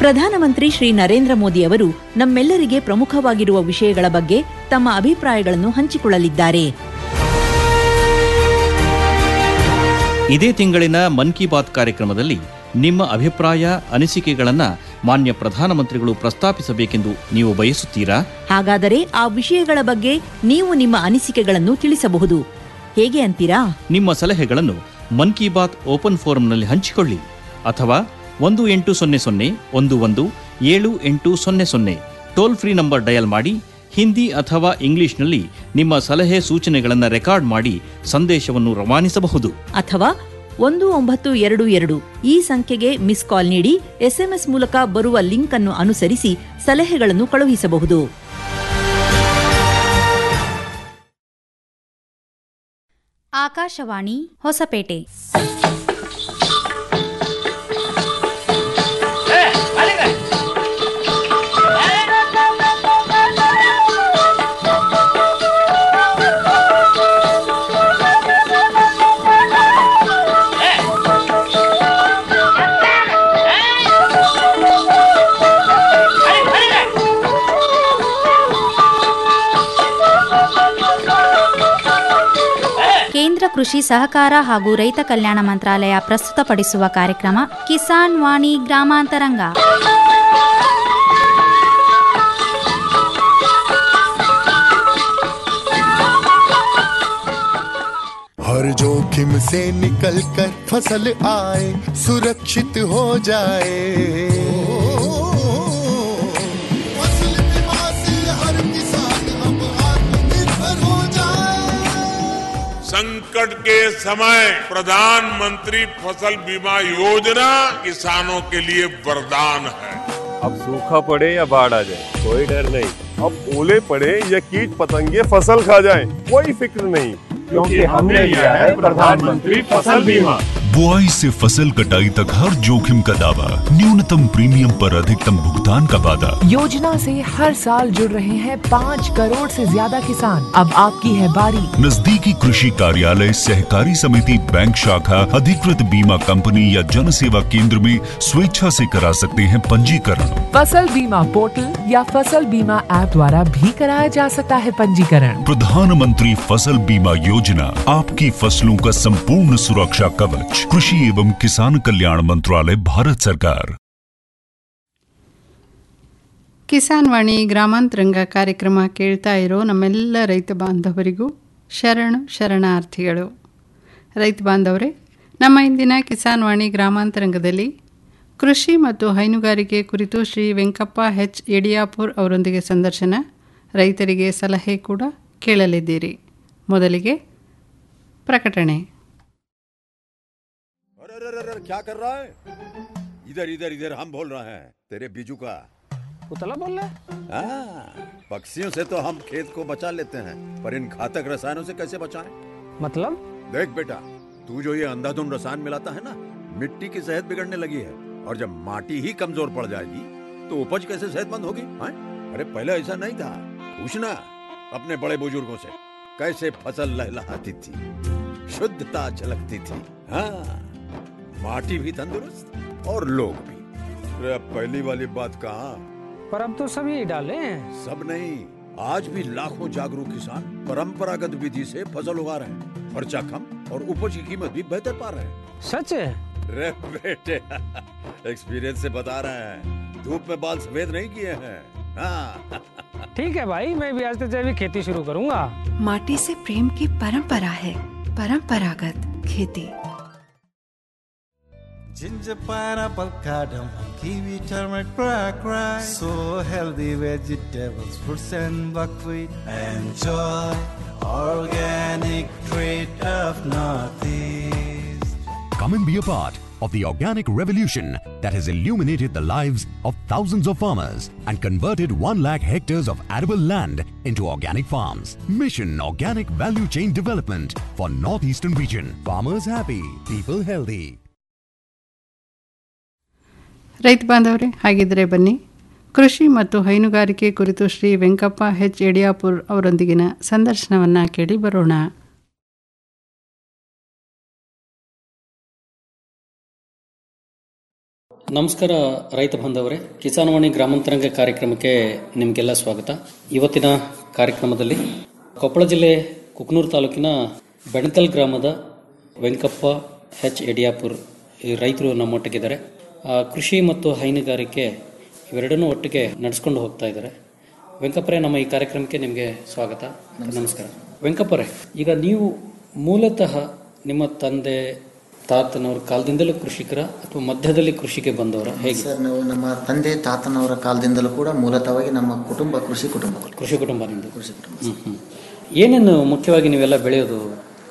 ಪ್ರಧಾನಮಂತ್ರಿ ಶ್ರೀ ನರೇಂದ್ರ ಮೋದಿ ಅವರು ನಮ್ಮೆಲ್ಲರಿಗೆ ಪ್ರಮುಖವಾಗಿರುವ ವಿಷಯಗಳ ಬಗ್ಗೆ ತಮ್ಮ ಅಭಿಪ್ರಾಯಗಳನ್ನು ಹಂಚಿಕೊಳ್ಳಲಿದ್ದಾರೆ ಇದೇ ತಿಂಗಳಿನ ಮನ್ ಕಿ ಬಾತ್ ಕಾರ್ಯಕ್ರಮದಲ್ಲಿ ನಿಮ್ಮ ಅಭಿಪ್ರಾಯ ಅನಿಸಿಕೆಗಳನ್ನ ಮಾನ್ಯ ಪ್ರಧಾನಮಂತ್ರಿಗಳು ಪ್ರಸ್ತಾಪಿಸಬೇಕೆಂದು ನೀವು ಬಯಸುತ್ತೀರಾ ಹಾಗಾದರೆ ಆ ವಿಷಯಗಳ ಬಗ್ಗೆ ನೀವು ನಿಮ್ಮ ಅನಿಸಿಕೆಗಳನ್ನು ತಿಳಿಸಬಹುದು ಹೇಗೆ ಅಂತೀರಾ ನಿಮ್ಮ ಸಲಹೆಗಳನ್ನು ಮನ್ ಕಿ ಬಾತ್ ಓಪನ್ ಫೋರಂನಲ್ಲಿ ಹಂಚಿಕೊಳ್ಳಿ ಅಥವಾ ಒಂದು ಎಂಟು ಸೊನ್ನೆ ಸೊನ್ನೆ ಒಂದು ಒಂದು ಏಳು ಎಂಟು ಸೊನ್ನೆ ಸೊನ್ನೆ ಟೋಲ್ ಫ್ರೀ ನಂಬರ್ ಡಯಲ್ ಮಾಡಿ ಹಿಂದಿ ಅಥವಾ ಇಂಗ್ಲಿಷ್ನಲ್ಲಿ ನಿಮ್ಮ ಸಲಹೆ ಸೂಚನೆಗಳನ್ನು ರೆಕಾರ್ಡ್ ಮಾಡಿ ಸಂದೇಶವನ್ನು ರವಾನಿಸಬಹುದು ಅಥವಾ ಒಂದು ಒಂಬತ್ತು ಎರಡು ಎರಡು ಈ ಸಂಖ್ಯೆಗೆ ಮಿಸ್ ಕಾಲ್ ನೀಡಿ ಎಸ್ಎಂಎಸ್ ಮೂಲಕ ಬರುವ ಲಿಂಕ್ ಅನ್ನು ಅನುಸರಿಸಿ ಸಲಹೆಗಳನ್ನು ಕಳುಹಿಸಬಹುದು ಆಕಾಶವಾಣಿ ಹೊಸಪೇಟೆ ಕೇಂದ್ರ ಕೃಷಿ ಸಹಕಾರ ಹಾಗೂ ರೈತ ಕಲ್ಯಾಣ ಮಂತ್ರಾಲಯ ಪ್ರಸ್ತುತಪಡಿಸುವ ಕಾರ್ಯಕ್ರಮ ಕಿಸಾನ್ ವಾಣಿ ಗ್ರಾಮಾಂತರಂಗ हर जोखिम से निकल कर फसल आए सुरक्षित हो जाए फसल बीमा से हर किसान अब आत्मनिर्भर हो जाए संकट के समय प्रधानमंत्री फसल बीमा योजना किसानों के लिए वरदान है अब सूखा पड़े या बाढ़ आ जाए कोई डर नहीं अब ओले पड़े या कीट पतंगे फसल खा जाए कोई फिक्र नहीं क्योंकि हमने लिया है प्रधानमंत्री फसल बीमा बुआई से फसल कटाई तक हर जोखिम का दावा न्यूनतम प्रीमियम पर अधिकतम भुगतान का वादा योजना से हर साल जुड़ रहे हैं पाँच करोड़ से ज्यादा किसान अब आपकी है बारी नजदीकी कृषि कार्यालय सहकारी समिति बैंक शाखा अधिकृत बीमा कंपनी या जन सेवा केंद्र में स्वेच्छा से करा सकते हैं पंजीकरण फसल बीमा पोर्टल या फसल बीमा ऐप द्वारा भी कराया जा सकता है पंजीकरण प्रधानमंत्री फसल बीमा योजना आपकी फसलों का संपूर्ण सुरक्षा कवच कृषि एवं किसान कल्याण मंत्रालय भारत सरकार ಕಿಸಾನ್ ವಾಣಿ ಗ್ರಾಮಾಂತರಂಗ ಕಾರ್ಯಕ್ರಮ ಕೇಳ್ತಾ ಇರೋ ನಮ್ಮೆಲ್ಲ ರೈತ ಬಾಂಧವರಿಗೂ ಶರಣು ಶರಣಾರ್ಥಿಗಳು ರೈತ ಬಾಂಧವರೇ ನಮ್ಮ ಇಂದಿನ ಕಿಸಾನ್ ವಾಣಿ ಗ್ರಾಮಾಂತರಂಗದಲ್ಲಿ ಕೃಷಿ ಮತ್ತು ಹೈನುಗಾರಿಕೆ ಕುರಿತು ಶ್ರೀ ವೆಂಕಪ್ಪ ಹೆಚ್ ಯಡಿಯಾಪುರ್ ಅವರೊಂದಿಗೆ ಸಂದರ್ಶನ ರೈತರಿಗೆ ಸಲಹೆ ಕೂಡ ಕೇಳಲಿದ್ದೀರಿ ಮೊದಲಿಗೆ ಪ್ರಕಟಣೆ अरे अरे अरे अरे, क्या कर रहा है इधर इधर इधर हम बोल रहे हैं तेरे बीजू का उतला बोल रहा है हाँ, पक्षियों से तो हम खेत को बचा लेते हैं पर इन घातक रसायनों से कैसे बचाएं? मतलब देख बेटा तू जो ये अंधाधुंध रसायन मिलाता है ना मिट्टी की सेहत बिगड़ने लगी है और जब माटी ही कमजोर पड़ जाएगी तो उपज कैसे सेहतमंद होगी हैं? अरे पहले ऐसा नहीं था पूछना अपने बड़े बुजुर्गों से कैसे फसल लहलहाती थी शुद्धता झलकती थी हाँ माटी भी तंदुरुस्त और लोग भी अरे अब पहली वाली बात कहाँ पर अब तो सब यही डाले हैं सब नहीं आज भी लाखों जागरूक किसान परंपरागत विधि से फसल उगा रहे हैं खर्चा कम और उपज की कीमत भी बेहतर पा रहे हैं सच है रे बेटे एक्सपीरियंस से बता रहे हैं धूप में बाल सफेद नहीं किए हैं हाँ ठीक है भाई मैं भी आज से जैविक खेती शुरू करूंगा माटी से प्रेम की परंपरा है परंपरागत खेती Ginger, pineapple, cardamom, kiwi, turmeric, black rice. So healthy vegetables, fruits and buckwheat. Enjoy organic treat of Northeast. Come and be a part of the organic revolution that has illuminated the lives of thousands of farmers and converted 1 lakh hectares of arable land into organic farms. Mission Organic Value Chain Development for Northeastern region. Farmers happy, people healthy. ರೈತ ಬಾಂಧವರೇ ಹಾಗಿದ್ರೆ ಬನ್ನಿ ಕೃಷಿ ಮತ್ತು ಹೈನುಗಾರಿಕೆ ಕುರಿತು ಶ್ರೀ ವೆಂಕಪ್ಪ ಹೆಚ್ ಯಡಿಯಾಪುರ್ ಅವರೊಂದಿಗಿನ ಸಂದರ್ಶನವನ್ನು ಕೇಳಿ ಬರೋಣ ನಮಸ್ಕಾರ ರೈತ ಬಾಂಧವರೇ ಕಿಸಾನ್ವಾಣಿ ಗ್ರಾಮಾಂತರಂಗ ಕಾರ್ಯಕ್ರಮಕ್ಕೆ ನಿಮಗೆಲ್ಲ ಸ್ವಾಗತ ಇವತ್ತಿನ ಕಾರ್ಯಕ್ರಮದಲ್ಲಿ ಕೊಪ್ಪಳ ಜಿಲ್ಲೆ ಕುಕ್ನೂರು ತಾಲೂಕಿನ ಬೆಣಕಲ್ ಗ್ರಾಮದ ವೆಂಕಪ್ಪ ಎಚ್ ಯಡಿಯಾಪುರ್ ಈ ರೈತರು ನಮ್ಮೊಟ್ಟಿಗಿದ್ದಾರೆ ಆ, ಕೃಷಿ ಮತ್ತು ಹೈನುಗಾರಿಕೆ ಇವೆರಡನ್ನೂ ಒಟ್ಟಿಗೆ ನಡೆಸ್ಕೊಂಡು ಹೋಗ್ತಾ ಇದ್ದಾರೆ ವೆಂಕಪ್ಪರೇ ನಮ್ಮ ಈ ಕಾರ್ಯಕ್ರಮಕ್ಕೆ ನಿಮಗೆ ಸ್ವಾಗತ ನಮಸ್ಕಾರ ವೆಂಕಪ್ಪರೇ ಈಗ ನೀವು ಮೂಲತಃ ನಿಮ್ಮ ತಂದೆ ತಾತನವ್ರ ಕಾಲದಿಂದಲೂ ಕೃಷಿಕರ ಅಥವಾ ಮಧ್ಯದಲ್ಲಿ ಕೃಷಿಗೆ ಬಂದವರ ಹೇಗೆ ಸರ್ ನಾವು ನಮ್ಮ ತಂದೆ ತಾತನವರ ಕಾಲದಿಂದಲೂ ಕೂಡ ಮೂಲತಃವಾಗಿ ನಮ್ಮ ಕುಟುಂಬ ಕೃಷಿ ಕುಟುಂಬ ಕೃಷಿ ಕುಟುಂಬದಿಂದ ಕೃಷಿ ಕುಟುಂಬ ಹ್ಮ್, ಹ್ಮ್. ಏನೇನು ಮುಖ್ಯವಾಗಿ ನೀವೆಲ್ಲ ಬೆಳೆಯೋದು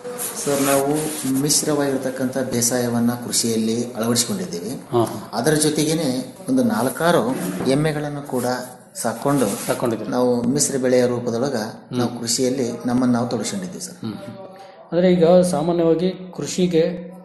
ಸರ್ ನಾವು ಮಿಶ್ರವಾಗಿರ್ತಕ್ಕಂಥ ಬೇಸಾಯವನ್ನ ಕೃಷಿಯಲ್ಲಿ ಅಳವಡಿಸಿಕೊಂಡಿದ್ದೀವಿ ಹಾ. ಅದರ ಜೊತೆಗೇನೆ ಒಂದು ನಾಲ್ಕಾರು ಎಮ್ಮೆಗಳನ್ನು ಕೂಡ ಸಾಕೊಂಡು ನಾವು ಮಿಶ್ರ ಬೆಳೆಯ ರೂಪದೊಳಗ ನಾವು ಕೃಷಿಯಲ್ಲಿ ನಮ್ಮನ್ನು ನಾವು ತೊಡಗಿಸಿಕೊಂಡಿದ್ದೀವಿ ಸರ್ ಅಂದರೆ ಈಗ ಸಾಮಾನ್ಯವಾಗಿ ಕೃಷಿಗೆ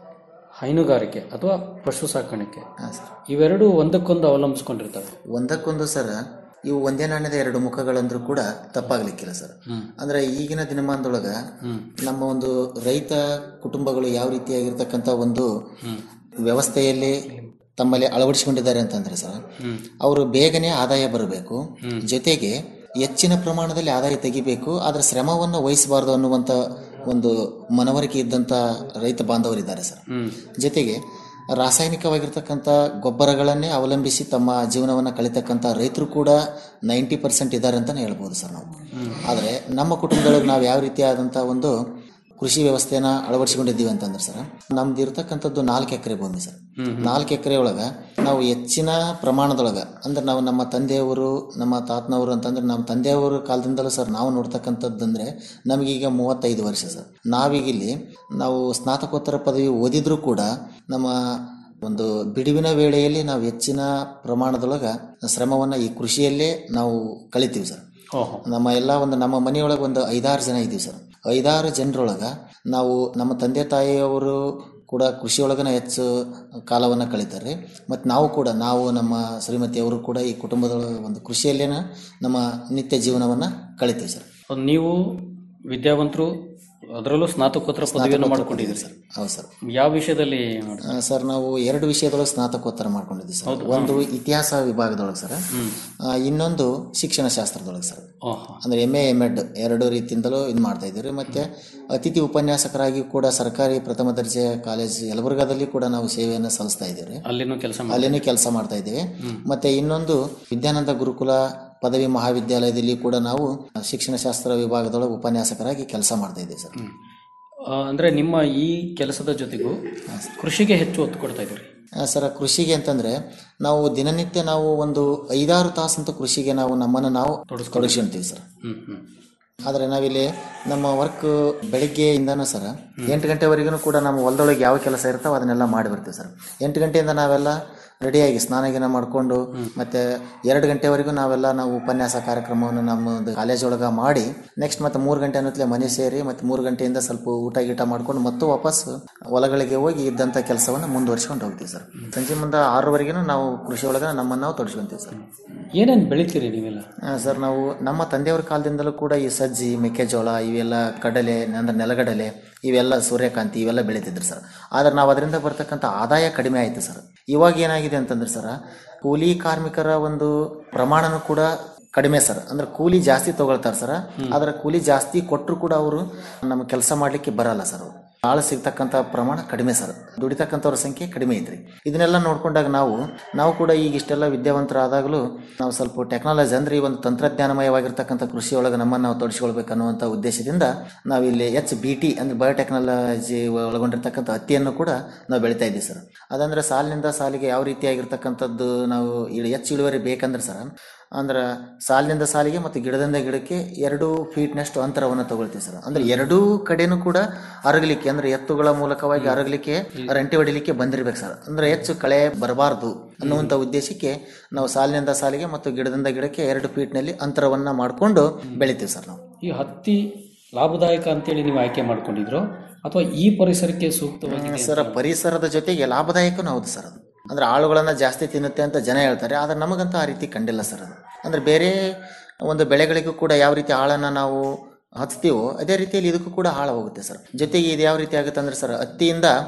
ಹೈನುಗಾರಿಕೆ ಅಥವಾ ಪಶು ಸಾಕಾಣಿಕೆ ಇವೆರಡು ಒಂದಕ್ಕೊಂದು ಅವಲಂಬಿಸ್ಕೊಂಡಿರ್ತವೆ ಒಂದಕ್ಕೊಂದು ಸರ್ ಇವು ಒಂದೇ ನಾಣ್ಯದ ಎರಡು ಮುಖಗಳಂದ್ರೂ ಕೂಡ ತಪ್ಪಾಗ್ಲಿಕ್ಕಿಲ್ಲ ಸರ್ ಅಂದ್ರೆ ಈಗಿನ ದಿನಮಾನದೊಳಗ ನಮ್ಮ ಒಂದು ರೈತ ಕುಟುಂಬಗಳು ಯಾವ ರೀತಿಯಾಗಿರ್ತಕ್ಕಂಥ ಒಂದು ವ್ಯವಸ್ಥೆಯಲ್ಲಿ ತಮ್ಮಲ್ಲಿ ಅಳವಡಿಸಿಕೊಂಡಿದ್ದಾರೆ ಅಂತಂದ್ರೆ ಸರ್ ಅವರು ಬೇಗನೆ ಆದಾಯ ಬರಬೇಕು ಜೊತೆಗೆ ಹೆಚ್ಚಿನ ಪ್ರಮಾಣದಲ್ಲಿ ಆದಾಯ ತೆಗಿಬೇಕು ಅದರ ಶ್ರಮವನ್ನು ವಹಿಸಬಾರದು ಅನ್ನುವಂಥ ಒಂದು ಮನವರಿಕೆ ಇದ್ದಂಥ ರೈತ ಬಾಂಧವರಿದ್ದಾರೆ ಸರ್ ಜೊತೆಗೆ ರಾಸಾಯನಿಕವಾಗಿರ್ತಕ್ಕಂಥ ಗೊಬ್ಬರಗಳನ್ನೇ ಅವಲಂಬಿಸಿ ತಮ್ಮ ಜೀವನವನ್ನು ಕಳಿತಕ್ಕಂಥ ರೈತರು ಕೂಡ ನೈಂಟಿ ಪರ್ಸೆಂಟ್ ಇದ್ದಾರೆ ಅಂತಲೇ ಹೇಳ್ಬೋದು ಸರ್ ನಾವು ಆದರೆ ನಮ್ಮ ಕುಟುಂಬದೊಳಗೆ ನಾವು ಯಾವ ರೀತಿಯಾದಂಥ ಒಂದು ಕೃಷಿ ವ್ಯವಸ್ಥೆನ ಅಳವಡಿಸಿಕೊಂಡಿದ್ದೀವಿ ಅಂತಂದ್ರೆ ಸರ್ ನಮ್ದು ಇರ್ತಕ್ಕಂಥದ್ದು ನಾಲ್ಕು ಎಕರೆ ಭೂಮಿ ಸರ್ ನಾಲ್ಕು ಎಕರೆ ಒಳಗೆ ನಾವು ಹೆಚ್ಚಿನ ಪ್ರಮಾಣದೊಳಗೆ ಅಂದ್ರೆ ನಾವು ನಮ್ಮ ತಂದೆಯವರು ನಮ್ಮ ತಾತನವರು ಅಂತಂದ್ರೆ ನಮ್ಮ ತಂದೆಯವರು ಕಾಲದಿಂದಲೂ ಸರ್ ನಾವು ನೋಡ್ತಕ್ಕಂಥದ್ದಂದ್ರೆ ನಮಗೀಗ ಮೂವತ್ತೈದು ವರ್ಷ ಸರ್ ನಾವೀಗ ಇಲ್ಲಿ ನಾವು ಸ್ನಾತಕೋತ್ತರ ಪದವಿ ಓದಿದ್ರೂ ಕೂಡ ನಮ್ಮ ಒಂದು ಬಿಡುವಿನ ವೇಳೆಯಲ್ಲಿ ನಾವು ಹೆಚ್ಚಿನ ಪ್ರಮಾಣದೊಳಗೆ ಶ್ರಮವನ್ನು ಈ ಕೃಷಿಯಲ್ಲೇ ನಾವು ಕಳಿತೀವಿ ಸರ್ ನಮ್ಮ ಎಲ್ಲ ಒಂದು ನಮ್ಮ ಮನೆಯೊಳಗೆ ಒಂದು ಐದಾರು ಜನ ಇದ್ದೀವಿ ಸರ್ ಐದಾರು ಜನರೊಳಗೆ ನಾವು ನಮ್ಮ ತಂದೆ ತಾಯಿಯವರು ಕೂಡ ಕೃಷಿಯೊಳಗನ ಹೆಚ್ಚು ಕಾಲವನ್ನು ಕಳೀತಾರೆ ಮತ್ತು ನಾವು ಕೂಡ ನಾವು ನಮ್ಮ ಶ್ರೀಮತಿಯವರು ಕೂಡ ಈ ಕುಟುಂಬದೊಳಗೆ ಒಂದು ಕೃಷಿಯಲ್ಲೇನ ನಮ್ಮ ನಿತ್ಯ ಜೀವನವನ್ನು ಕಳಿತೀವಿ ಸರ್ ನೀವು ವಿದ್ಯಾವಂತರು ಅದರಲ್ಲೂ ಸ್ನಾತಕೋತ್ತರ ಪದವಿಯನ್ನು ಮಾಡ್ಕೊಂಡಿದ್ದೀರಿ ಸರ್ ಹೌದು ಸರ್ ಯಾವ ವಿಷಯದಲ್ಲಿ ಮಾಡ್ತೀರಿ? ಆ, ಸರ್ ನಾವು ಎರಡು ವಿಷಯದೊಳಗೆ ಸ್ನಾತಕೋತ್ತರ ಮಾಡ್ಕೊಂಡಿದ್ದೀವಿ ಸರ್ ಒಂದು ಇತಿಹಾಸ ವಿಭಾಗದೊಳಗೆ ಸರ್ ಆ, ಇನ್ನೊಂದು ಶಿಕ್ಷಣ ಶಾಸ್ತ್ರದೊಳಗೆ ಸರ್ ಅಂದ್ರೆ ಎಮ್ ಎ ಎಮ್ ಎಡ್ ಎರಡು ರೀತಿಯಿಂದಲೂ ಇದು ಮಾಡ್ತಾ ಇದ್ದೀವಿ ಮತ್ತೆ ಅತಿಥಿ ಉಪನ್ಯಾಸಕರಾಗಿ ಕೂಡ ಸರ್ಕಾರಿ ಪ್ರಥಮ ದರ್ಜೆ ಕಾಲೇಜ್ ಯಲಬುರ್ಗಾದಲ್ಲಿ ಕೂಡ ನಾವು ಸೇವೆಯನ್ನು ಸಲ್ಲಿಸ್ತಾ ಇದ್ದೀವಿ ಅಲ್ಲಿನೂ ಕೆಲಸ ಅಲ್ಲಿನೂ ಕೆಲಸ ಮಾಡ್ತಾ ಇದ್ದೇವೆ ಮತ್ತೆ ಇನ್ನೊಂದು ವಿದ್ಯಾನಂದ ಗುರುಕುಲ ಪದವಿ ಮಹಾವಿದ್ಯಾಲಯದಲ್ಲಿ ಕೂಡ ನಾವು ಶಿಕ್ಷಣ ಶಾಸ್ತ್ರ ವಿಭಾಗದೊಳಗೆ ಉಪನ್ಯಾಸಕರಾಗಿ ಕೆಲಸ ಮಾಡ್ತಾ ಇದ್ದೀವಿ ಸರ್ ಆ, ಅಂದ್ರೆ ನಿಮ್ಮ ಈ ಕೆಲಸದ ಜೊತೆಗೂ ಕೃಷಿಗೆ ಹೆಚ್ಚು ಒತ್ತು ಕೊಡ್ತಾ ಇದ್ದೀರಿ ಆ, ಸರ್ ಕೃಷಿಗೆ ಅಂತಂದ್ರೆ ನಾವು ದಿನನಿತ್ಯ ನಾವು ಒಂದು ಐದಾರು ತಾಸಂತೂ ಕೃಷಿಗೆ ನಾವು ನಮ್ಮನ್ನು ನಾವು ತೊಡಗಿಸ್ಕೊಂತೀವಿ ಸರ್ ಹ್ಮ್ ಹ್ಮ್ ಆದರೆ ನಾವಿಲ್ಲಿ ನಮ್ಮ ವರ್ಕ್ ಬೆಳಿಗ್ಗೆಯಿಂದನೂ ಸರ್ ಎಂಟು ಗಂಟೆವರೆಗೂ ಕೂಡ ನಮ್ಮ ಹೊಲದೊಳಗೆ ಯಾವ ಕೆಲಸ ಇರ್ತಾವೆ ಅದನ್ನೆಲ್ಲ ಮಾಡಿ ಬರ್ತೀವಿ ಸರ್ ಎಂಟು ಗಂಟೆಯಿಂದ ನಾವೆಲ್ಲ ರೆಡಿಯಾಗಿ ಸ್ನಾನ ಗಿನ ಮಾಡಿಕೊಂಡು ಮತ್ತೆ ಎರಡು ಗಂಟೆವರೆಗೂ ನಾವೆಲ್ಲ ನಾವು ಉಪನ್ಯಾಸ ಕಾರ್ಯಕ್ರಮವನ್ನು ನಮ್ಮದು ಕಾಲೇಜ್ ಒಳಗೆ ಮಾಡಿ ನೆಕ್ಸ್ಟ್ ಮತ್ತೆ ಮೂರು ಗಂಟೆ ಅನ್ನೋತ್ಲೆ ಮನೆ ಸೇರಿ ಮತ್ತೆ ಮೂರು ಗಂಟೆಯಿಂದ ಸ್ವಲ್ಪ ಊಟ ಗೀಟ ಮಾಡ್ಕೊಂಡು ಮತ್ತೆ ವಾಪಸ್ ಹೊಲಗಳಿಗೆ ಹೋಗಿ ಇದ್ದಂಥ ಕೆಲಸವನ್ನು ಮುಂದುವರ್ಸ್ಕೊಂಡು ಹೋಗ್ತೀವಿ ಸರ್ ಸಂಜೆ ಮುಂದೆ ಆರೂವರೆಗೂ ನಾವು ಕೃಷಿ ಒಳಗೆ ನಮ್ಮನ್ನು ನಾವು ತೊಡಸ್ಕೊಂತೀವಿ ಸರ್ ಏನೇನು ಬೆಳಿತೀರಿ ನೀವೆಲ್ಲ ಆ, ಸರ್ ನಾವು ನಮ್ಮ ತಂದೆಯವರ ಕಾಲದಿಂದಲೂ ಕೂಡ ಈ ಸಜ್ಜಿ ಮೆಕ್ಕೆಜೋಳ ಇವೆಲ್ಲ ಕಡಲೆ ಅಂದ್ರೆ ನೆಲಗಡಲೆ ಇವೆಲ್ಲ ಸೂರ್ಯಕಾಂತಿ ಇವೆಲ್ಲ ಬೆಳೀತಿದ್ರು ಸರ್ ಆದರೆ ನಾವು ಅದರಿಂದ ಬರ್ತಕ್ಕಂಥ ಆದಾಯ ಕಡಿಮೆ ಆಯಿತು ಸರ್ ಇವಾಗ ಏನಾಗಿದೆ ಅಂತಂದ್ರೆ ಸರ್ ಕೂಲಿ ಕಾರ್ಮಿಕರ ಒಂದು ಪ್ರಮಾಣನೂ ಕೂಡ ಕಡಿಮೆ ಸರ್ ಅಂದ್ರೆ ಕೂಲಿ ಜಾಸ್ತಿ ತಗೊಳ್ತಾರೆ ಸರ್ ಆದರೆ ಕೂಲಿ ಜಾಸ್ತಿ ಕೊಟ್ಟರು ಕೂಡ ಅವರು ನಮ್ಮ ಕೆಲಸ ಮಾಡಲಿಕ್ಕೆ ಬರಲ್ಲ ಸರ್ ಅವರು ಆಳು ಸಿಗ್ತಕ್ಕಂಥ ಪ್ರಮಾಣ ಕಡಿಮೆ ಸರ್ ದುಡಿತಕ್ಕಂಥವ್ರ ಸಂಖ್ಯೆ ಕಡಿಮೆ ಐತ್ರಿ ಇದನ್ನೆಲ್ಲ ನೋಡ್ಕೊಂಡಾಗ ನಾವು ನಾವು ಕೂಡ ಈಗ ಇಷ್ಟೆಲ್ಲ ವಿದ್ಯಾವಂತರಾದಾಗಲೂ ನಾವು ಸ್ವಲ್ಪ ಟೆಕ್ನಾಲಜಿ ಅಂದ್ರೆ ಈ ಒಂದು ತಂತ್ರಜ್ಞಾನಮಯವಾಗಿರ್ತಕ್ಕಂಥ ಕೃಷಿಯೊಳಗೆ ನಮ್ಮನ್ನು ನಾವು ತೊಡಗಿಸ್ಕೊಳ್ಬೇಕು ಅನ್ನುವಂಥ ಉದ್ದೇಶದಿಂದ ನಾವು ಇಲ್ಲಿ ಎಚ್ ಬಿ ಟಿ ಅಂದ್ರೆ ಬಯೋಟೆಕ್ನಾಲಜಿ ಒಳಗೊಂಡಿರ್ತಕ್ಕಂಥ ಹತ್ತಿಯನ್ನು ಕೂಡ ನಾವು ಬೆಳಿತಾ ಇದ್ದೀವಿ ಸರ್ ಅದಂದ್ರೆ ಸಾಲಿನಿಂದ ಸಾಲಿಗೆ ಯಾವ ರೀತಿಯಾಗಿರ್ತಕ್ಕಂಥದ್ದು ನಾವು ಇಳು ಹೆಚ್ಚು ಇಳುವರಿ ಬೇಕಂದ್ರೆ ಸರ್ ಅಂದ್ರೆ ಸಾಲಿನಿಂದ ಸಾಲಿಗೆ ಮತ್ತು ಗಿಡದಿಂದ ಗಿಡಕ್ಕೆ ಎರಡು ಫೀಟ್ನಷ್ಟು ಅಂತರವನ್ನು ತಗೊಳ್ತೀವಿ ಸರ್ ಅಂದ್ರೆ ಎರಡೂ ಕಡೆನೂ ಕೂಡ ಅರಗಲಿಕ್ಕೆ ಅಂದ್ರೆ ಎತ್ತುಗಳ ಮೂಲಕವಾಗಿ ಅರಗಲಿಕ್ಕೆ ರಂಟಿ ಹೊಡಿಲಿಕ್ಕೆ ಬಂದಿರ್ಬೇಕು ಸರ್ ಅಂದ್ರೆ ಹೆಚ್ಚು ಕಳೆ ಬರಬಾರ್ದು ಅನ್ನುವಂಥ ಉದ್ದೇಶಕ್ಕೆ ನಾವು ಸಾಲಿನಿಂದ ಸಾಲಿಗೆ ಮತ್ತು ಗಿಡದಿಂದ ಗಿಡಕ್ಕೆ ಎರಡು ಫೀಟ್ನಲ್ಲಿ ಅಂತರವನ್ನ ಮಾಡಿಕೊಂಡು ಬೆಳಿತೀವಿ ಸರ್ ನಾವು ಈ ಹತ್ತಿ ಲಾಭದಾಯಕ ಅಂತೇಳಿ ನೀವು ಆಯ್ಕೆ ಮಾಡ್ಕೊಂಡಿದ್ರು ಅಥವಾ ಈ ಪರಿಸರಕ್ಕೆ ಸೂಕ್ತವಾಗಿದೆ ಸರ್ ಪರಿಸರದ ಜೊತೆಗೆ ಲಾಭದಾಯಕನೂ ಹೌದು ಸರ್ ಅದು ಅಂದ್ರೆ ಆಳುಗಳನ್ನ ಜಾಸ್ತಿ ತಿನ್ನುತ್ತೆ ಅಂತ ಜನ ಹೇಳ್ತಾರೆ ಆದ್ರೆ ನಮಗಂತೂ ಆ ರೀತಿ ಕಂಡಿಲ್ಲ ಸರ್ ಅದು ಅಂದ್ರೆ ಬೇರೆ ಒಂದು ಬೆಳೆಗಳಿಗೂ ಕೂಡ ಯಾವ ರೀತಿ ಆಳನ್ನ ನಾವು ಹಚ್ತೀವೋ ಅದೇ ರೀತಿಯಲ್ಲಿ ಇದಕ್ಕೂ ಕೂಡ ಹಾಳ ಹೋಗುತ್ತೆ ಸರ್ ಜೊತೆಗೆ ಇದು ಯಾವ ರೀತಿ ಆಗುತ್ತೆ ಅಂದ್ರೆ ಸರ್ ಹತ್ತಿಯಿಂದ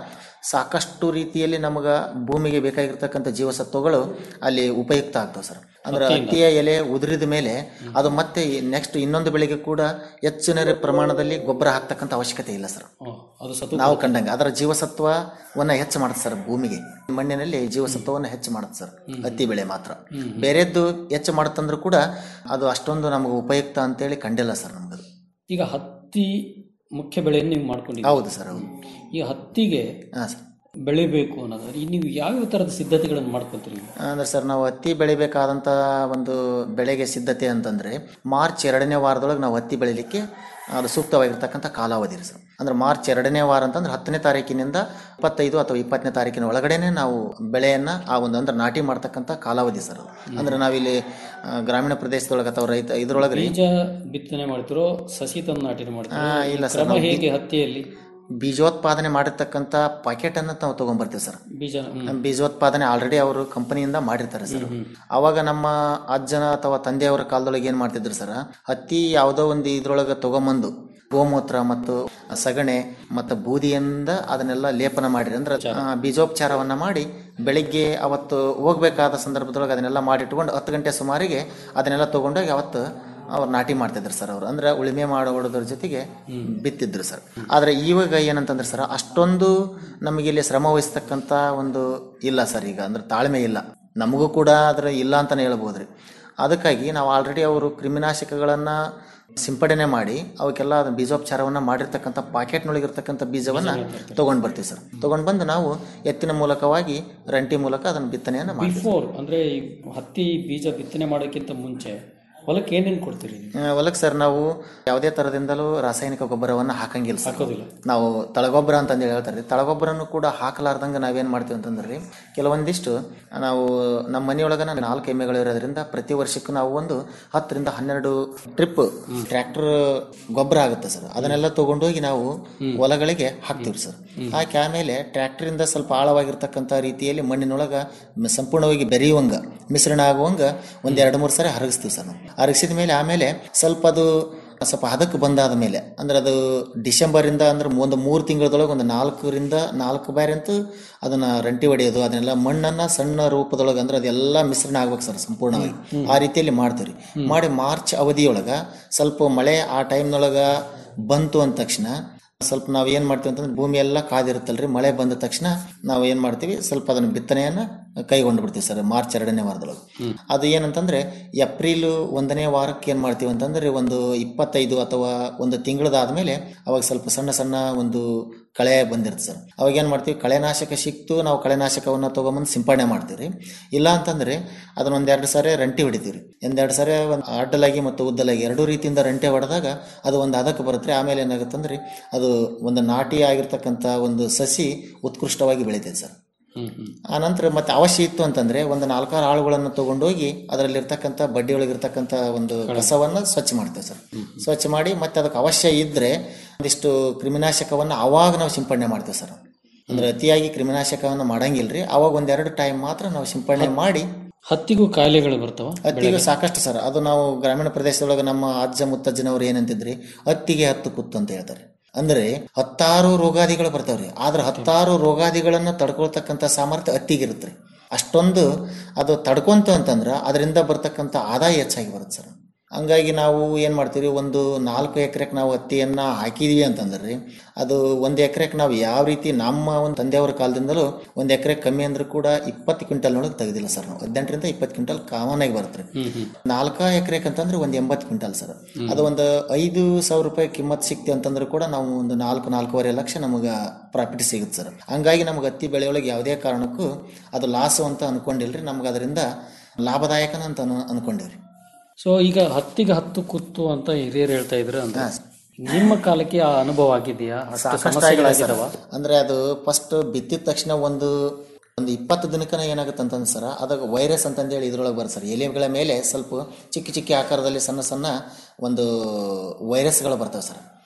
ಸಾಕಷ್ಟು ರೀತಿಯಲ್ಲಿ ನಮಗೆ ಭೂಮಿಗೆ ಬೇಕಾಗಿರ್ತಕ್ಕಂಥ ಜೀವಸತ್ವಗಳು ಅಲ್ಲಿ ಉಪಯುಕ್ತ ಆಗ್ತವೆ ಸರ್ ಅಂದ್ರೆ ಹತ್ತಿಯಿಂದ? ಹತ್ತಿಯ ಎಲೆ ಉದುರಿದ ಮೇಲೆ ಅದು ಮತ್ತೆ ನೆಕ್ಸ್ಟ್ ಇನ್ನೊಂದು ಬೆಳೆಗೆ ಕೂಡ ಹೆಚ್ಚಿನ ಪ್ರಮಾಣದಲ್ಲಿ ಗೊಬ್ಬರ ಹಾಕ್ತಕ್ಕಂಥ ಅವಶ್ಯಕತೆ ಇಲ್ಲ ಸರ್ ಅದು ಸತು ನಾವು ಕಂಡಂಗೆ ಅದರ ಜೀವಸತ್ವವನ್ನ ಹೆಚ್ಚು ಮಾಡುತ್ತೆ ಸರ್ ಭೂಮಿಗೆ ಮಣ್ಣಿನಲ್ಲಿ ಜೀವಸತ್ವವನ್ನು ಹೆಚ್ಚು ಮಾಡುತ್ತೆ ಸರ್ ಹತ್ತಿ ಬೆಳೆ ಮಾತ್ರ ಹ್ಮ್. ಬೇರೆದ್ದು ಹೆಚ್ಚು ಮಾಡುತ್ತಂದ್ರೂ ಕೂಡ ಅದು ಅಷ್ಟೊಂದು ನಮಗೆ ಉಪಯುಕ್ತ ಅಂತೇಳಿ ಕಂಡಿಲ್ಲ ಸರ್ ನಮ್ಗೆ ಈಗ ಹತ್ತಿ ಮುಖ್ಯ ಬೆಳೆಯನ್ನು ನೀವು ಮಾಡ್ಕೊಂಡಿದ್ದೀರಿ ಹೌದು ಸರ್ ಹೌದು ಈ ಹತ್ತಿಗೆ ಹಾಂ ಸರ್ ಬೆಳಿಬೇಕು ಅನ್ನೋದು ಈ ನೀವು ಯಾವ್ಯಾವ ಥರದ ಸಿದ್ಧತೆಗಳನ್ನು ಮಾಡ್ಕೊತೀರಿ ಅಂದ್ರೆ ಸರ್ ನಾವು ಹತ್ತಿ ಬೆಳಿಬೇಕಾದಂಥ ಒಂದು ಬೆಳೆಗೆ ಸಿದ್ಧತೆ ಅಂತಂದ್ರೆ ಮಾರ್ಚ್ ಎರಡನೇ ವಾರದೊಳಗೆ ನಾವು ಹತ್ತಿ ಬೆಳಿಲಿಕ್ಕೆ ಅದು ಸೂಕ್ತವಾಗಿರ್ತಕ್ಕಂಥ ಕಾಲಾವಧಿ ರೀ ಸರ್ ಅಂದ್ರೆ ಮಾರ್ಚ್ ಎರಡನೇ ವಾರ ಅಂತಂದ್ರೆ ಹತ್ತನೇ ತಾರೀಕಿನಿಂದ ಇಪ್ಪತ್ತೈದು ಅಥವಾ ಇಪ್ಪತ್ತನೇ ತಾರೀಕಿನ ಒಳಗಡೆನೆ ನಾವು ಬೆಳೆಯನ್ನ ಆ ಒಂದು ಅಂದ್ರೆ ನಾಟಿ ಮಾಡ್ತಕ್ಕಂಥ ಕಾಲಾವಧಿ ಸರ್ ಅದು ಅಂದ್ರೆ ನಾವಿಲ್ಲಿ ಆ, ಗ್ರಾಮೀಣ ಪ್ರದೇಶದೊಳಗೆ ಅಥವಾ ರೈತ ಇದ್ರೊಳಗೆ ರೀ ಬೀಜ ಬಿತ್ತನೆ ಮಾಡ್ತಿರೋ ಸಸಿ ತಂದು ನಾಟಿನ ಆ, ಮಾಡ್ತಿರೋ ಇಲ್ಲ ಈ ಸರ್, ಕ್ರಮ ನಾವು ಬಿ- ಹೇಗೆ ಹತ್ತಿಯಲ್ಲಿ ಬೀಜೋತ್ಪಾದನೆ ಮಾಡಿರ್ತಕ್ಕಂಥ ಪಾಕೆಟ್ ಅನ್ನ ನಾವು ತಗೊಂಡ್ಬರ್ತೀವಿ ಸರ್ ಬೀಜ ಹ್ಮ್. ಬೀಜೋತ್ಪಾದನೆ ಆಲ್ರೆಡಿ ಅವರು ಕಂಪನಿಯಿಂದ ಮಾಡಿರ್ತಾರೆ ಸರ್ ಅವಾಗ ನಮ್ಮ ಅಜ್ಜನ ಅಥವಾ ತಂದೆಯವರ ಕಾಲದೊಳಗೆ ಏನ್ ಮಾಡ್ತಿದ್ರು ಸರ್ ಹತ್ತಿ ಯಾವುದೋ ಒಂದು ಇದ್ರೊಳಗೆ ತಗೊಂಬಂದು ಗೋಮೂತ್ರ ಮತ್ತು ಸಗಣೆ ಮತ್ತು ಬೂದಿಯಿಂದ ಅದನ್ನೆಲ್ಲ ಲೇಪನ ಮಾಡಿರಿ ಅಂದ್ರೆ ಆ, ಬೀಜೋಪಚಾರವನ್ನ ಮಾಡಿ ಬೆಳಿಗ್ಗೆ ಅವತ್ತು ಹೋಗ್ಬೇಕಾದ ಸಂದರ್ಭದೊಳಗೆ ಅದನ್ನೆಲ್ಲ ಮಾಡಿಟ್ಕೊಂಡು ಹತ್ತು ಗಂಟೆ ಸುಮಾರಿಗೆ ಅದನ್ನೆಲ್ಲ ತಗೊಂಡೋಗಿ ಅವತ್ತು ಅವ್ರು ನಾಟಿ ಮಾಡ್ತಿದ್ರು ಸರ್ ಅವರು ಅಂದ್ರೆ ಉಳುಮೆ ಮಾಡೋದ್ರ ಜೊತೆಗೆ ಬಿತ್ತಿದ್ರು ಸರ್ ಆದ್ರೆ ಇವಾಗ ಏನಂತಂದ್ರೆ ಸರ್ ಅಷ್ಟೊಂದು ನಮಗೆ ಇಲ್ಲಿ ಶ್ರಮ ವಹಿಸ್ತಕ್ಕಂಥ ಒಂದು ಇಲ್ಲ ಸರ್ ಈಗ ಅಂದ್ರೆ ತಾಳ್ಮೆ ಇಲ್ಲ ನಮಗೂ ಕೂಡ ಅದ್ರ ಇಲ್ಲ ಅಂತಾನೆ ಹೇಳ್ಬೋದ್ರಿ ಅದಕ್ಕಾಗಿ ನಾವು ಆಲ್ರೆಡಿ ಅವರು ಕ್ರಿಮಿನಾಶಕಗಳನ್ನ ಸಿಂಪಡಣೆ ಮಾಡಿ ಅವಕ್ಕೆಲ್ಲ ಅದನ್ನ ಬೀಜೋಪಚಾರವನ್ನ ಮಾಡಿರ್ತಕ್ಕಂಥ ಪಾಕೆಟ್ನೊಳಗಿರ್ತಕ್ಕಂಥ ಬೀಜವನ್ನ ತಗೊಂಡ್ ಬರ್ತೀವಿ ಸರ್ ತಗೊಂಡ್ ಬಂದು ನಾವು ಎತ್ತಿನ ಮೂಲಕವಾಗಿ ರಂಟಿ ಮೂಲಕ ಅದನ್ನ ಬಿತ್ತನೆಯನ್ನ ಮಾಡ್ತೀವಿ ಬಿಫೋರ್ ಅಂದ್ರೆ ಈ ಹತ್ತಿ ಬೀಜ ಬಿತ್ತನೆ ಮಾಡೋಕ್ಕಿಂತ ಮುಂಚೆ ಹೊಲಕ್ಕೆ ಏನೇನು ಕೊಡ್ತೀರಿ ನೀವು? ಆ, ಹೊಲಕ್ಕೆ ಸರ್ ನಾವು ಯಾವುದೇ ಥರದಿಂದಲೂ ರಾಸಾಯನಿಕ ಗೊಬ್ಬರವನ್ನು ಹಾಕಂಗಿಲ್ಲ ಸರ್ ಹಾಕೋದಿಲ್ಲ. ನಾವು ತಳಗೊಬ್ಬರ ಅಂತಂದು ಹೇಳ್ತಾರೆ ತಳಗೊಬ್ಬರನು ಕೂಡ ಹಾಕಲಾರ್ದಂಗೆ ನಾವೇನು ಮಾಡ್ತೀವಿ ಅಂತಂದ್ರೆ ರೀ ಕೆಲವೊಂದಿಷ್ಟು ನಾವು ನಮ್ಮ ಮನೆಯೊಳಗನ ನಾಲ್ಕು ಎಮ್ಮೆಗಳು ಇರೋದ್ರಿಂದ ಪ್ರತಿ ವರ್ಷಕ್ಕೂ ನಾವು ಒಂದು ಹತ್ತರಿಂದ ಹನ್ನೆರಡು ಟ್ರಿಪ್ ಟ್ರ್ಯಾಕ್ಟರ್ ಗೊಬ್ಬರ ಆಗುತ್ತೆ ಸರ್ ಅದನ್ನೆಲ್ಲ ತಗೊಂಡೋಗಿ ನಾವು ಹೊಲಗಳಿಗೆ ಹಾಕ್ತೀವಿ ಸರ್ ಹಾಕಿ ಆಮೇಲೆ ಟ್ರ್ಯಾಕ್ಟರಿಂದ ಸ್ವಲ್ಪ ಆಳವಾಗಿರ್ತಕ್ಕಂಥ ರೀತಿಯಲ್ಲಿ ಮಣ್ಣಿನೊಳಗ ಮ- ಸಂಪೂರ್ಣವಾಗಿ ಬೆರೆಯುವಂಗ ಮಿಶ್ರಣ ಆಗುವಂಗ ಒಂದ್ ಎರಡು ಮೂರು ಸರಿ ಹರಗಿಸ್ತೀವಿ ಸರ್ ನಾವು ಹರಗಿಸಿದ ಮೇಲೆ ಆಮೇಲೆ ಸ್ವಲ್ಪ ಅದು ಸ್ವಲ್ಪ ಹದಕ್ಕೆ ಬಂದಾದ ಮೇಲೆ ಅಂದ್ರೆ ಅದು ಡಿಸೆಂಬರಿಂದ ಅಂದ್ರೆ ಒಂದು ಮೂರು ತಿಂಗಳದೊಳಗೆ ಒಂದು ನಾಲ್ಕರಿಂದ ನಾಲ್ಕು ಬಾರಿ ಅಂತೂ ಅದನ್ನ ರಂಟಿ ಹೊಡೆಯೋದು ಅದನ್ನೆಲ್ಲ ಮಣ್ಣನ್ನ ಸಣ್ಣ ರೂಪದೊಳಗೆ ಅಂದ್ರೆ ಅದೆಲ್ಲ ಮಿಶ್ರಣ ಆಗ್ಬೇಕು ಸರ್ ಸಂಪೂರ್ಣವಾಗಿ ಆ ರೀತಿಯಲ್ಲಿ ಮಾಡ್ತೀವಿ ಮಾಡಿ ಮಾರ್ಚ್ ಅವಧಿಯೊಳಗ ಸ್ವಲ್ಪ ಮಳೆ ಆ ಟೈಮ್ನೊಳಗ ಬಂತು ಅಂದ ತಕ್ಷಣ ಸ್ವಲ್ಪ ನಾವು ಏನ್ ಮಾಡ್ತೀವಿ ಅಂತಂದ್ರೆ ಭೂಮಿ ಎಲ್ಲ ಕಾದಿರುತ್ತಲ್ರಿ ಮಳೆ ಬಂದ ತಕ್ಷಣ ನಾವು ಏನ್ ಮಾಡ್ತೀವಿ ಸ್ವಲ್ಪ ಅದನ್ನ ಬಿತ್ತನೆಯನ್ನ ಕೈಗೊಂಡು ಬಿಡ್ತೀವಿ ಸರ್ ಮಾರ್ಚ್ ಎರಡನೇ ವಾರದೊಳಗೆ ಅದು ಏನಂತಂದ್ರೆ ಏಪ್ರಿಲ್ ಒಂದನೇ ವಾರಕ್ಕೆ ಏನ್ ಮಾಡ್ತೀವಿ ಅಂತಂದ್ರೆ ಒಂದು ಇಪ್ಪತ್ತೈದು ಅಥವಾ ಒಂದು ತಿಂಗಳದಾದ್ಮೇಲೆ ಅವಾಗ ಸ್ವಲ್ಪ ಸಣ್ಣ ಸಣ್ಣ ಒಂದು ಕಳೆ ಬಂದಿರುತ್ತೆ ಸರ್ ಅವಾಗ ಏನ್ ಮಾಡ್ತೀವಿ ಕಳೆನಾಶಕ ಸಿಕ್ತು ನಾವು ಕಳೆನಾಶಕವನ್ನ ತಗೊಂಬಂದು ಸಿಂಪಡಣೆ ಮಾಡ್ತೀವಿ ಇಲ್ಲ ಅಂತಂದ್ರೆ ಅದನ್ನ ಒಂದೆರಡು ಸಾರಿ ರಂಟಿ ಹೊಡಿತೀವಿ ಒಂದೆರಡು ಸಾರಿ ಒಂದು ಅಡ್ಡಲಾಗಿ ಮತ್ತು ಉದ್ದಲಾಗಿ ಎರಡೂ ರೀತಿಯಿಂದ ರಂಟೆ ಹೊಡೆದಾಗ ಅದು ಒಂದು ಹದಕ್ಕೆ ಬರುತ್ತೆ ಆಮೇಲೆ ಏನಾಗುತ್ತಂದ್ರೆ ಅದು ಒಂದು ನಾಟಿ ಆಗಿರ್ತಕ್ಕಂಥ ಒಂದು ಸಸಿ ಉತ್ಕೃಷ್ಟವಾಗಿ ಬೆಳಿತೈತೆ ಸರ್ ಹ್ಮ್ ಹ್ಮ್ ಆ ನಂತರ ಮತ್ತೆ ಅವಶ್ಯ ಇತ್ತು ಅಂತಂದ್ರೆ ಒಂದು ನಾಲ್ಕಾರು ಆಳುಗಳನ್ನು ತಗೊಂಡೋಗಿ ಅದರಲ್ಲಿರ್ತಕ್ಕಂಥ ಬಡ್ಡಿ ಒಳಗಿರ್ತಕ್ಕಂಥ ಒಂದು ಕಸವನ್ನ ಸ್ವಚ್ಛ ಮಾಡ್ತೇವೆ ಸರ್ ಸ್ವಚ್ಛ ಮಾಡಿ ಮತ್ತೆ ಅದಕ್ಕೆ ಅವಶ್ಯ ಇದ್ರೆ ಒಂದಿಷ್ಟು ಕ್ರಿಮಿನಾಶಕವನ್ನ ಅವಾಗ ನಾವು ಸಿಂಪಡಣೆ ಮಾಡ್ತೇವೆ ಸರ್ ಅಂದ್ರೆ ಅತಿಯಾಗಿ ಕ್ರಿಮಿನಾಶಕವನ್ನ ಮಾಡಂಗಿಲ್ರಿ ಅವಾಗ ಒಂದೆರಡು ಟೈಮ್ ಮಾತ್ರ ನಾವು ಸಿಂಪಡಣೆ ಮಾಡಿ ಹತ್ತಿಗೂ ಕಾಯಿಲೆಗಳು ಬರ್ತಾವ ಹತ್ತಿಗೆ ಸಾಕಷ್ಟು ಸರ್ ಅದು ನಾವು ಗ್ರಾಮೀಣ ಪ್ರದೇಶದೊಳಗೆ ನಮ್ಮ ಅಜ್ಜ ಮುತ್ತಜ್ಜನವ್ರು ಏನಂತಿದ್ರಿ ಹತ್ತಿಗೆ ಹತ್ತು ಕುತ್ತು ಅಂತ ಹೇಳ್ತಾರೆ ಅಂದ್ರೆ ಹತ್ತಾರು ರೋಗಾದಿಗಳು ಬರ್ತಾವ್ರಿ ಆದ್ರೆ ಹತ್ತಾರು ರೋಗಾದಿಗಳನ್ನ ತಡ್ಕೊಳ್ತಕ್ಕಂಥ ಸಾಮರ್ಥ್ಯ ಹತ್ತಿಗಿರುತ್ತೆ ಅಷ್ಟೊಂದು ಅದು ತಡ್ಕೊಂತು ಅಂತಂದ್ರೆ ಅದರಿಂದ ಬರ್ತಕ್ಕಂಥ ಆದಾಯ ಹೆಚ್ಚಾಗಿ ಬರುತ್ತೆ ಸರ್ ಹಂಗಾಗಿ ನಾವು ಏನು ಮಾಡ್ತೀವಿ ಒಂದು ನಾಲ್ಕು ಎಕರೆಗೆ ನಾವು ಹತ್ತಿಯನ್ನ ಹಾಕಿದೀವಿ ಅಂತಂದ್ರೆ ಅದು ಒಂದು ಎಕರೆಗೆ ನಾವು ಯಾವ ರೀತಿ ನಮ್ಮ ಒಂದು ತಂದೆಯವರ ಕಾಲದಿಂದಲೂ ಒಂದು ಎಕರೆ ಕಮ್ಮಿ ಅಂದ್ರೂ ಕೂಡ ಇಪ್ಪತ್ತು ಕ್ವಿಂಟಲ್ನೊಳಗೆ ತೆಗೆದಿಲ್ಲ ಸರ್ ನಾವು ಹದಿನೆಂಟರಿಂದ ಇಪ್ಪತ್ತು ಕ್ವಿಂಟಲ್ ಕಾಮನ್ ಆಗಿ ಬರುತ್ತೆ ಹ್ಮ್ ಹ್ಮ್ ನಾಲ್ಕ ಎಕರೆಗೆ ಅಂತಂದ್ರೆ ಒಂದು ಎಂಬತ್ತು ಕ್ವಿಂಟಲ್ ಸರ್ ಅದು ಒಂದು ಐದು ಸಾವಿರ ರೂಪಾಯಿ ಕಿಮ್ಮತ್ ಸಿಕ್ತಿ ಅಂತಂದ್ರೆ ಕೂಡ ನಾವು ಒಂದು ನಾಲ್ಕು ನಾಲ್ಕೂವರೆ ಲಕ್ಷ ನಮಗೆ ಪ್ರಾಫಿಟ್ ಸಿಗುತ್ತೆ ಸರ್ ಹಂಗಾಗಿ ನಮ್ಗೆ ಹತ್ತಿ ಬೆಳೆಯೊಳಗೆ ಯಾವುದೇ ಕಾರಣಕ್ಕೂ ಅದು ಲಾಸು ಅಂತ ಅನ್ಕೊಂಡಿಲ್ರಿ ನಮ್ಗೆ ಅದರಿಂದ ಲಾಭದಾಯಕನ ಅಂತ ಅನ್- ಅನ್ಕೊಂಡಿವ್ರಿ ಸೊ ಈಗ ಹತ್ತಿಗೆ ಹತ್ತು ಕುತ್ತು ಅಂತ ಹಿರಿಯರು ಹೇಳ್ತಾ ಇದ್ರು ಅಂದ್ರೆ ನಿಮ್ಮ ಕಾಲಕ್ಕೆ ಆ ಅನುಭವ ಆಗಿದೆಯಾ ಅಷ್ಟು ಸಾಕಷ್ಟು ಆಗಿದೆ ಸರ್. ಸಮಸ್ಯೆಗಳಾಗಿದಾವ ಅಂದ್ರೆ ಅದು ಫಸ್ಟ್ ಬಿತ್ತಿದ ತಕ್ಷಣ ಒಂದು ಒಂದು ಇಪ್ಪತ್ತು ದಿನಕ್ಕನ ಏನಾಗುತ್ತೆ ಅಂತಂದ್ರೆ ಸರ್ ಅದಾಗ ವೈರಸ್ ಅಂತಂದೇಳಿ ಇದ್ರೊಳಗೆ ಬರುತ್ತೆ ಸರ್ ಎಲೆಗಳ ಮೇಲೆ ಸ್ವಲ್ಪ ಚಿಕ್ಕ ಚಿಕ್ಕ ಆಕಾರದಲ್ಲಿ ಸಣ್ಣ ಸಣ್ಣ ಒಂದು ವೈರಸ್ಗಳು ಬರ್ತವೆ ಸರ್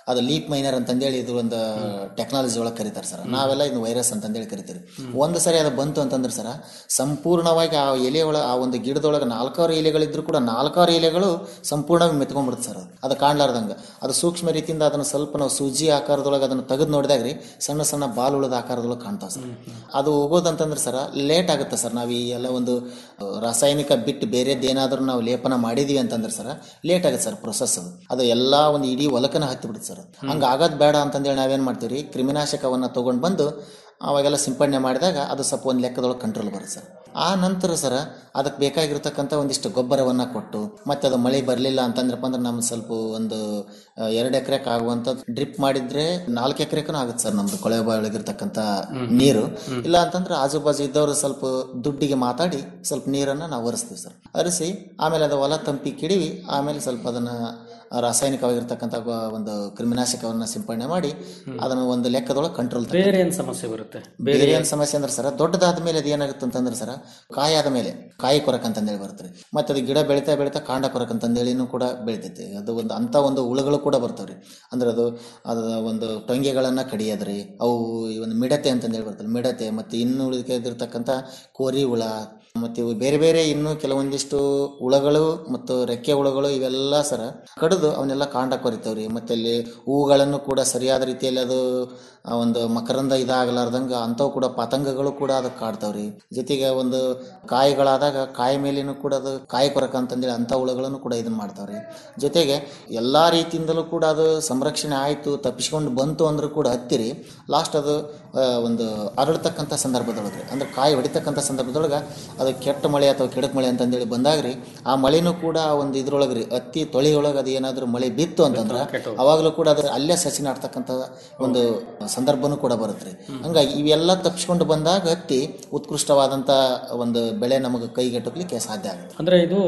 ಅದು ಲೀಪ್ ಮೈನರ್ ಅಂತಂದೇಳಿ ಇದು ಒಂದು ಟೆಕ್ನಾಲಜಿ ಒಳಗೆ ಕರೀತಾರೆ ಸರ್ ನಾವೆಲ್ಲ ಇದು ವೈರಸ್ ಅಂತಂದೇಳಿ ಕರಿತೀವಿ ಒಂದು ಸರಿ ಅದು ಬಂತು ಅಂತಂದ್ರೆ ಸರ ಸಂಪೂರ್ಣವಾಗಿ ಆ ಎಲೆ ಒಳಗೆ ಆ ಒಂದು ಗಿಡದೊಳಗೆ ನಾಲ್ಕಾರು ಎಲೆಗಳಿದ್ರು ಕೂಡ ನಾಲ್ಕಾರು ಎಲೆಗಳು ಸಂಪೂರ್ಣವಾಗಿ ಮೆತ್ಕೊಂಡ್ಬಿಡುತ್ತೆ ಸರ್ ಅದು ಅದು ಕಾಣ್ಲಾರ್ದಂಗೆ ಅದು ಸೂಕ್ಷ್ಮ ರೀತಿಯಿಂದ ಅದನ್ನು ಸ್ವಲ್ಪ ನಾವು ಸೂಜಿ ಆಕಾರದೊಳಗೆ ಅದನ್ನು ತೆಗೆದು ನೋಡಿದಾಗ ರೀ ಸಣ್ಣ ಸಣ್ಣ ಬಾಲ್ ಉಳಿದ ಆಕಾರದೊಳಗೆ ಕಾಣ್ತಾವೆ ಸರ್ ಅದು ಹೋಗೋದಂತಂದ್ರೆ ಸರ ಲೇಟ್ ಆಗುತ್ತೆ ಸರ್ ನಾವು ಈ ಎಲ್ಲ ಒಂದು ಆ, ರಾಸಾಯನಿಕ ಬಿಟ್ಟು ಬೇರೆದ್ದು ಏನಾದರೂ ನಾವು ಲೇಪನ ಮಾಡಿದೀವಿ ಅಂತಂದ್ರೆ ಸರ ಲೇಟ್ ಆಗುತ್ತೆ ಸರ್ ಪ್ರೊಸೆಸ್ ಅದು ಅದು ಎಲ್ಲ ಒಂದು ಇಡೀ ಹೊಲಕನ ಹತ್ತಿ ಬಿಡುತ್ತೆ ಸರ್ ಹಂಗೆ ಆಗೋದು ಬೇಡ ಅಂತಂದೇಳಿ ನಾವೇನು ಮಾಡ್ತೀವಿ ರೀ ಕ್ರಿಮಿನಾಶಕವನ್ನು ತೊಗೊಂಡು ಬಂದು ಅವಾಗೆಲ್ಲ ಸಿಂಪಡಣೆ ಮಾಡಿದಾಗ ಅದು ಸ್ವಲ್ಪ ಒಂದು ಲೆಕ್ಕದೊಳಗೆ ಕಂಟ್ರೋಲ್ ಬರುತ್ತೆ ಸರ್ ಆ ನಂತರ ಸರ ಅದಕ್ಕೆ ಬೇಕಾಗಿರ್ತಕ್ಕಂಥ ಒಂದಿಷ್ಟು ಗೊಬ್ಬರವನ್ನು ಕೊಟ್ಟು ಮತ್ತೆ ಅದು ಮಳೆ ಬರಲಿಲ್ಲ ಅಂತಂದ್ರಪ್ಪ ಅಂದ್ರೆ ನಮ್ಗೆ ಸ್ವಲ್ಪ ಒಂದು ಆ, ಎರಡು ಎಕರೆಗೆ ಆಗುವಂಥ ಡ್ರಿಪ್ ಮಾಡಿದ್ರೆ ನಾಲ್ಕು ಎಕರೆಗೂ ಆಗುತ್ತೆ ಸರ್ ನಮ್ದು ಕೊಳೆ ಒಳಗಿರ್ತಕ್ಕಂಥ ನೀರು ಇಲ್ಲ ಅಂತಂದ್ರೆ ಆಜು ಬಾಜು ಇದ್ದವರು ಸ್ವಲ್ಪ ದುಡ್ಡಿಗೆ ಮಾತಾಡಿ ಸ್ವಲ್ಪ ನೀರನ್ನು ನಾವು ಒರೆಸ್ತೀವಿ ಸರ್ ಅರಿಸಿ ಆಮೇಲೆ ಅದು ಹೊಲ ತಂಪಿ ಕಿಡಿವಿ ಆಮೇಲೆ ಸ್ವಲ್ಪ ಅದನ್ನು ರಾಸಾಯನಿಕವಾಗಿರ್ತಕ್ಕಂಥ ಗೊ- ಒಂದು ಕ್ರಿಮಿನಾಶಕವನ್ನು ಸಿಂಪಡಣೆ ಮಾಡಿ ಅದನ್ನು ಒಂದು ಲೆಕ್ಕದೊಳಗೆ ಕಂಟ್ರೋಲ್ ಬೇರೆ ಏನು ಸಮಸ್ಯೆ ಬರುತ್ತೆ ಬೇರೆ ಏನ್ ಸಮಸ್ಯೆ ಅಂದ್ರೆ ಸರ ದೊಡ್ಡದಾದ ಮೇಲೆ ಅದು ಏನಾಗುತ್ತೆ ಅಂತಂದ್ರೆ ಸರ ಕಾಯಿ ಆದ ಮೇಲೆ ಕಾಯಿ ಕೊರಕ ಅಂತಂದೇಳಿ ಬರುತ್ತೆ ಮತ್ತೆ ಅದು ಗಿಡ ಬೆಳಿತಾ ಬೆಳಿತಾ ಕಾಂಡ ಕೊರಕ ಅಂತಂದೇಳಿನೂ ಕೂಡ ಬೆಳಿತೈತಿ ಅದು ಒಂದು ಅಂತ ಒಂದು ಹುಳುಗಳು ಕೂಡ ಬರ್ತಾವ್ರಿ ಅಂದ್ರೆ ಅದು ಅದು ಒಂದು ಟೊಂಗೆಗಳನ್ನ ಕಡಿಯೋದ್ರಿ ಅವು ಈ ಒಂದು ಮಿಡತೆ ಅಂತಂದೇಳಿ ಬರ್ತದೆ ಮಿಡತೆ ಮತ್ತೆ ಇನ್ನು ಉಳಿದಿರ್ತಕ್ಕಂಥ ಕೋರಿ ಹುಳ ಮತ್ತೆ ಇವು ಬೇರೆ ಬೇರೆ ಇನ್ನು ಕೆಲವೊಂದಿಷ್ಟು ಹುಳಗಳು ಮತ್ತು ರೆಕ್ಕೆ ಹುಳುಗಳು ಇವೆಲ್ಲ ಸರ ಕಡಿದು ಅವನ್ನೆಲ್ಲ ಕಾಂಡ ಕೊರಿತಾವ್ರಿ ಮತ್ತೆ ಅಲ್ಲಿ ಹೂಗಳನ್ನು ಕೂಡ ಸರಿಯಾದ ರೀತಿಯಲ್ಲಿ ಅದು ಆ ಒಂದು ಮಕರಂದ ಇದಾಗಲಾರ್ದಂಗ ಅಂಥವು ಕೂಡ ಪತಂಗಗಳು ಕೂಡ ಅದಕ್ಕೆ ಕಾಡ್ತಾವ್ರಿ ಜೊತೆಗೆ ಒಂದು ಕಾಯಿಗಳಾದಾಗ ಕಾಯಿ ಮೇಲೇನು ಕೂಡ ಅದು ಕಾಯಿ ಕೊರಕ ಅಂತಂದೇಳಿ ಅಂಥ ಹುಳುಗಳನ್ನು ಕೂಡ ಇದನ್ನ ಮಾಡ್ತಾವ್ರಿ ಜೊತೆಗೆ ಎಲ್ಲಾ ರೀತಿಯಿಂದಲೂ ಕೂಡ ಅದು ಸಂರಕ್ಷಣೆ ಆಯಿತು ತಪ್ಪಿಸ್ಕೊಂಡು ಬಂತು ಅಂದ್ರೂ ಕೂಡ ಹತ್ತಿರಿ ಲಾಸ್ಟ್ ಅದು ಆ, ಒಂದು ಅರಳತಕ್ಕಂಥ ಸಂದರ್ಭದೊಳಗೆ ಅಂದ್ರೆ ಕಾಯಿ ಹೊಡಿತಕ್ಕಂಥ ಸಂದರ್ಭದೊಳಗೆ ಅದು ಕೆಟ್ಟ ಮಳೆ ಅಥವಾ ಕೆಡಕ್ ಮಳೆ ಅಂತಂದೇಳಿ ಬಂದಾಗ್ರಿ ಆ ಮಳೆನೂ ಕೂಡ ಒಂದು ಇದ್ರೊಳಗೆ ರೀ ಹತ್ತಿ ತೊಳೆಯೊಳಗೆ ಅದು ಏನಾದರೂ ಮಳೆ ಬಿತ್ತು ಅಂತಂದ್ರೆ ಅವಾಗಲೂ ಕೂಡ ಅದು ಅಲ್ಲೇ ಸಸಿ ನಾಡ್ತಕ್ಕಂಥ ಒಂದು ಸಂದರ್ಭನೂ ಕೂಡ ಬರುತ್ತೆ ರೀ ಹಂಗಾಗಿ ಇವೆಲ್ಲ ತಪ್ಪಿಸ್ಕೊಂಡು ಬಂದಾಗ ಹತ್ತಿ ಉತ್ಕೃಷ್ಟವಾದಂಥ ಒಂದು ಬೆಳೆ ನಮಗೆ ಕೈಗೆಟುಕಲಿಕ್ಕೆ ಸಾಧ್ಯ ಆಗುತ್ತೆ ಅಂದ್ರೆ ಇದು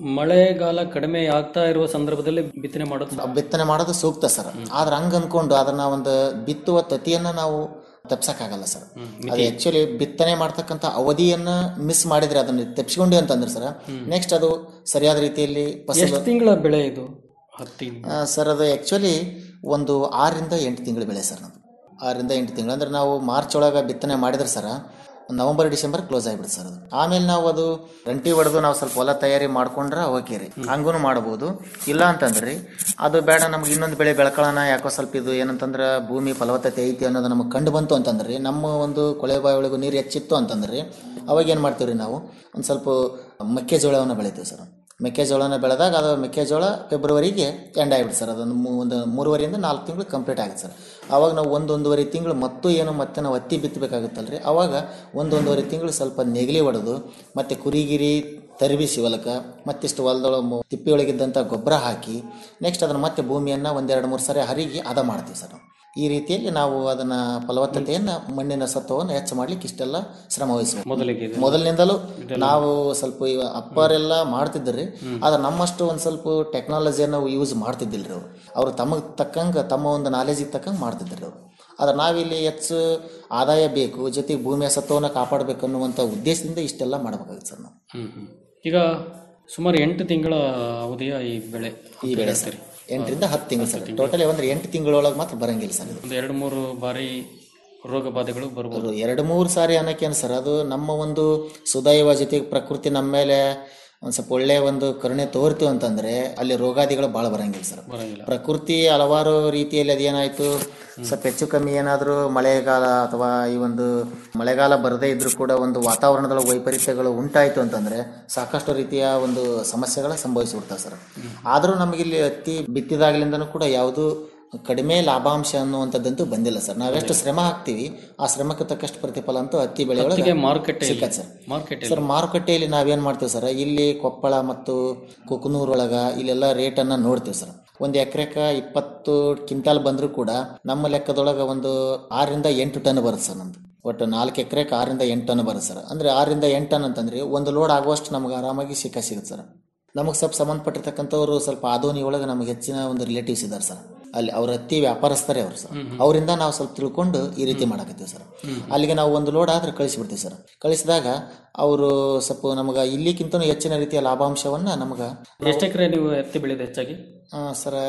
ಮಳೆಗಾಲ ಕಡಿಮೆ ಆಗ್ತಾ ಇರುವ ಸಂದರ್ಭದಲ್ಲಿ ಬಿತ್ತನೆ ಮಾಡೋದು ಬಿತ್ತನೆ ಮಾಡೋದು ಸೂಕ್ತ ಸರ್ ಆದ್ರೆ ಹಂಗ ಅನ್ಕೊಂಡು ಅದನ್ನ ಒಂದು ಬಿತ್ತುವ ತತಿಯನ್ನ ನಾವು ತಪ್ಸಕ್ಕಾಗಲ್ಲ ಸರ್ ಅದು ಆಕ್ಚುಲಿ ಬಿತ್ತನೆ ಮಾಡ್ತಕ್ಕಂಥ ಅವಧಿಯನ್ನ ಮಿಸ್ ಮಾಡಿದ್ರೆ ಅದನ್ನ ತಪ್ಪಿಸ್ಕೊಂಡಿ ಅಂತಂದ್ರೆ ಸರ್ ನೆಕ್ಸ್ಟ್ ಅದು ಸರಿಯಾದ ರೀತಿಯಲ್ಲಿ ಎಷ್ಟು ಫಸಲು ತಿಂಗಳ ಬೆಳೆ ಇದು ಹತ್ತಿ ಆ, ಸರ್ ಅದು ಆ್ಯಕ್ಚುಲಿ ಒಂದು ಆರರಿಂದ ಎಂಟು ತಿಂಗಳು ಬೆಳೆ ಸರ್ ನಮ್ದು ಆರರಿಂದ ಎಂಟು ತಿಂಗಳು ಅಂದ್ರೆ ನಾವು ಮಾರ್ಚ್ ಒಳಗೆ ಬಿತ್ತನೆ ಮಾಡಿದ್ರೆ ಸರ ನವಂಬರ್ ಡಿಸೆಂಬರ್ ಕ್ಲೋಸ್ ಆಗಿಬಿಡುತ್ತೆ ಸರ್ ಅದು ಆಮೇಲೆ ನಾವು ಅದು ರಂಟಿ ಹೊಡೆದು ನಾವು ಸ್ವಲ್ಪ ಹೊಲ ತಯಾರಿ ಮಾಡ್ಕೊಂಡ್ರೆ ಓಕೆ ರೀ ಹಂಗೂ ಮಾಡ್ಬೋದು ಇಲ್ಲ ಅಂತಂದ್ರೆ ಅದು ಬೇಡ ನಮ್ಗೆ ಇನ್ನೊಂದು ಬೆಳೆ ಬೆಳ್ಕೊಳ್ಳೋಣ ಯಾಕೋ ಸ್ವಲ್ಪ ಇದು ಏನಂತಂದ್ರೆ ಭೂಮಿ ಫಲವತ್ತತೆ ಐತಿ ಅನ್ನೋದು ನಮಗೆ ಕಂಡು ಬಂತು ಅಂತಂದ್ರೆ ನಮ್ಮ ಒಂದು ಕೊಳೆ ಬಾವಿ ಒಳಗೆ ನೀರು ಹೆಚ್ಚಿತ್ತು ಅಂತಂದ್ರೆ ಅವಾಗ ಏನು ಮಾಡ್ತೀವಿ ರೀ ನಾವು ಒಂದು ಸ್ವಲ್ಪ ಮೆಕ್ಕೆಜೋಳವನ್ನು ಬೆಳಿತೀವಿ ಸರ್ ಮೆಕ್ಕೆಜೋಳನ ಬೆಳೆದಾಗ ಅದು ಮೆಕ್ಕೆಜೋಳ ಫೆಬ್ರವರಿಗೆ ಎಂಡ್ ಆಗಿಬಿಡುತ್ತೆ ಸರ್ ಅದೊಂದು ಮೂ- ಒಂದು ಮೂರುವರೆಯಿಂದ ನಾಲ್ಕು ತಿಂಗಳು ಕಂಪ್ಲೀಟ್ ಆಗುತ್ತೆ ಸರ್ ಆವಾಗ ನಾವು ಒಂದು ಒಂದೂವರೆ ತಿಂಗಳು ಮತ್ತು ಏನು ಮತ್ತೆ ನಾವು ಹತ್ತಿ ಬಿತ್ತಬೇಕಾಗುತ್ತಲ್ರಿ ಆವಾಗ ಒಂದು ಒಂದೂವರೆ ತಿಂಗಳು ಸ್ವಲ್ಪ ನೆಗಲಿ ಹೊಡೆದು ಮತ್ತು ಕುರಿಗಿರಿ ತರಬಿಸಿ ಹೊಲಕ್ಕೆ ಮತ್ತಿಷ್ಟು ಹೊಲದೊಳಗೆ ಮು- ತಿಪ್ಪಿಯೊಳಗಿದ್ದಂಥ ಗೊಬ್ಬರ ಹಾಕಿ ನೆಕ್ಸ್ಟ್ ಅದನ್ನು ಮತ್ತೆ ಭೂಮಿಯನ್ನು ಒಂದೆರಡು ಮೂರು ಸರಿ ಹರಿಗಿ ಹದ ಮಾಡ್ತೀವಿ ಸರ್ ನಾವು ಈ ರೀತಿಯಲ್ಲಿ ನಾವು ಅದನ್ನ ಫಲವತ್ತತೆಯನ್ನು ಮಣ್ಣಿನ ಸತ್ವವನ್ನು ಹೆಚ್ಚು ಮಾಡ್ಲಿಕ್ಕೆ ಇಷ್ಟೆಲ್ಲ ಶ್ರಮ ವಹಿಸಬೇಕು ಮೊದಲಿಗೆ ಇದು- ಮೊದಲಿನಿಂದಲೂ ನಾವು ಸ್ವಲ್ಪ ಇವ ಅಪ್ಪರೆಲ್ಲ ಮಾಡ್ತಿದ್ರಿ ಆದ್ರೆ ನಮ್ಮಷ್ಟು ಒಂದು ಸ್ವಲ್ಪ ಟೆಕ್ನಾಲಜಿಯನ್ನು ಯೂಸ್ ಮಾಡ್ತಿದ್ದಿಲ್ರಿ ಅವರು ಅವರು ತಮಗೆ ತಕ್ಕಂಗೆ ತಮ್ಮ ಒಂದು ನಾಲೆಜಿಗೆ ತಕ್ಕಂಗೆ ಮಾಡ್ತಿದ್ರಿ ಅವರು ಆದ್ರೆ ನಾವಿಲ್ಲಿ ಹೆಚ್ಚು ಆದಾಯ ಬೇಕು ಜೊತೆಗೆ ಭೂಮಿಯ ಸತ್ವವನ್ನು ಕಾಪಾಡಬೇಕು ಅನ್ನುವಂಥ ಉದ್ದೇಶದಿಂದ ಇಷ್ಟೆಲ್ಲ ಮಾಡಬೇಕಾಗುತ್ತೆ ಸರ್ ನಾವು ಹ್ಮ್ ಹ್ಮ್. ಈಗ ಸುಮಾರು ಎಂಟು ತಿಂಗಳ ಅವಧಿಯ ಈ ಬೆಳೆ ಈ ಬೆಳೆ ಸರ್ ಎಂಟರಿಂದ ಹತ್ತು ತಿಂಗಳು ಸರ್ ಟೋಟಲಿ ಅಂದ್ರೆ ಎಂಟು ತಿಂಗಳೊಳಗೆ ಮಾತ್ರ ಬರಂಗಿಲ್ಲ ಸರ್ ಇದು ಒಂದು ಎರಡು ಮೂರು ಬಾರಿ ರೋಗ ಬಾಧೆಗಳು ಬರ್ಬೋದು ಅದು ಎರಡು ಮೂರು ಸಾರಿ ಅನ್ನೋಕ್ಕೇನು ಸರ್ ಅದು ನಮ್ಮ ಒಂದು ಸುದೈವ ಜೊತೆಗೆ ಪ್ರಕೃತಿ ನಮ್ಮ ಮೇಲೆ ಒಂದು ಸ್ವಲ್ಪ ಒಳ್ಳೆಯ ಒಂದು ಕರುಣೆ ತೋರ್ತು ಅಂತಂದ್ರೆ ಅಲ್ಲಿ ರೋಗಾದಿಗಳು ಭಾಳ ಬರಂಗಿಲ್ಲ ಸರ್ ಬರಂಗಿಲ್ಲ ಪ್ರಕೃತಿ ಹಲವಾರು ರೀತಿಯಲ್ಲಿ ಅದೇನಾಯ್ತು ಸ್ವಲ್ಪ ಹೆಚ್ಚು ಕಮ್ಮಿ ಏನಾದರೂ ಮಳೆಗಾಲ ಅಥವಾ ಈ ಒಂದು ಮಳೆಗಾಲ ಬರದೇ ಇದ್ರೂ ಕೂಡ ಒಂದು ವಾತಾವರಣದೊಳಗೆ ವೈಪರೀತ್ಯಗಳು ಉಂಟಾಯಿತು ಅಂತಂದ್ರೆ ಸಾಕಷ್ಟು ರೀತಿಯ ಒಂದು ಸಂಬಂಧಿಸಿಬಿಡ್ತಾವೆ ಸಂಭವಿಸಿಬಿಡ್ತಾವೆ ಸರ್ ಆದರೂ ನಮಗಿಲ್ಲಿ ಹತ್ತಿ ಬಿತ್ತಿದಾಗಲಿಂದನೂ ಕೂಡ ಯಾವುದು ಕಡಿಮೆ ಲಾಭಾಂಶ ಅನ್ನುವಂಥದ್ದಂತೂ ಬಂದಿಲ್ಲ ಸರ್ ನಾವೆಷ್ಟು ಶ್ರಮ ಹಾಕ್ತೀವಿ ಆ ಶ್ರಮಕ್ಕೆ ತಕ್ಕಷ್ಟು ಪ್ರತಿಫಲ ಅಂತೂ ಹತ್ತಿ ಬೆಳೆ ಹತ್ತಿಗೆ ಮಾರುಕಟ್ಟೆಯಲ್ಲಿ- ಸಿಕ್ಕತ್ತೆ ಸರ್ ಮಾರುಕಟ್ಟೆಯಲ್ಲಿ. ಸರ್ ಮಾರುಕಟ್ಟೆಯಲ್ಲಿ ನಾವೇನು ಮಾಡ್ತೀವಿ ಸರ್ ಇಲ್ಲಿ ಕೊಪ್ಪಳ ಮತ್ತು ಕುಕನೂರೊಳಗ ಇಲ್ಲೆಲ್ಲ ರೇಟನ್ನು ನೋಡ್ತೀವಿ ಸರ್ ಒಂದು ಎಕರೆಕ ಇಪ್ಪತ್ತು ಕ್ವಿಂಟಾಲ್ ಬಂದರೂ ಕೂಡ ನಮ್ಮ ಲೆಕ್ಕದೊಳಗೆ ಒಂದು ಆರರಿಂದ ಎಂಟು ಟನ್ ಬರುತ್ತೆ ಸರ್ ನಮ್ದು ಒಟ್ಟು ನಾಲ್ಕು ಎಕರೆಗೆ ಆರರಿಂದ ಎಂಟು ಟನ್ ಬರುತ್ತೆ ಸರ್ ಅಂದರೆ ಆರರಿಂದ ಎಂಟು ಟನ್ ಅಂತಂದ್ರೆ ಒಂದು ಲೋಡ್ ಆಗುವಷ್ಟು ನಮ್ಗೆ ಆರಾಮಾಗಿ ಸಿಕ್ಕ ಸಿಗುತ್ತೆ ಸರ್ ನಮಗೆ ಸ್ವಲ್ಪ ಸಂಬಂಧಪಟ್ಟಿರ್ತಕ್ಕಂಥವ್ರು ಸ್ವಲ್ಪ ಆದೋನಿ ಒಳಗೆ ನಮಗೆ ಹೆಚ್ಚಿನ ಒಂದು ರಿಲೇಟಿವ್ಸ್ ಇದ್ದಾರೆ ಸರ್ ಅಲ್ಲಿ ಅವ್ರ ಹತ್ತಿ ವ್ಯಾಪಾರಸ್ಥರೇ ಅವ್ರು ಸರ್ ಅವರಿಂದ ನಾವು ಸ್ವಲ್ಪ ತಿಳ್ಕೊಂಡು ಈ ರೀತಿ ಮಾಡಕತ್ತೀವಿ ಸರ್ ಅಲ್ಲಿಗೆ ನಾವು ಒಂದು ಲೋಡ್ ಆದ್ರೆ ಕಳಿಸಿಬಿಡ್ತೀವಿ ಸರ್ ಕಳಿಸಿದಾಗ ಅವರು ಸ್ವಲ್ಪ ನಮಗೆ ಇಲ್ಲಿಕ್ಕಿಂತ ಹೆಚ್ಚಿನ ರೀತಿಯ ಲಾಭಾಂಶವನ್ನ ನಮಗೆ ಎಷ್ಟು ಎಕರೆ ನೀವು ಹತ್ತಿ ಬೆಳೆಯೋದು ಹೆಚ್ಚಾಗಿ ಸರ್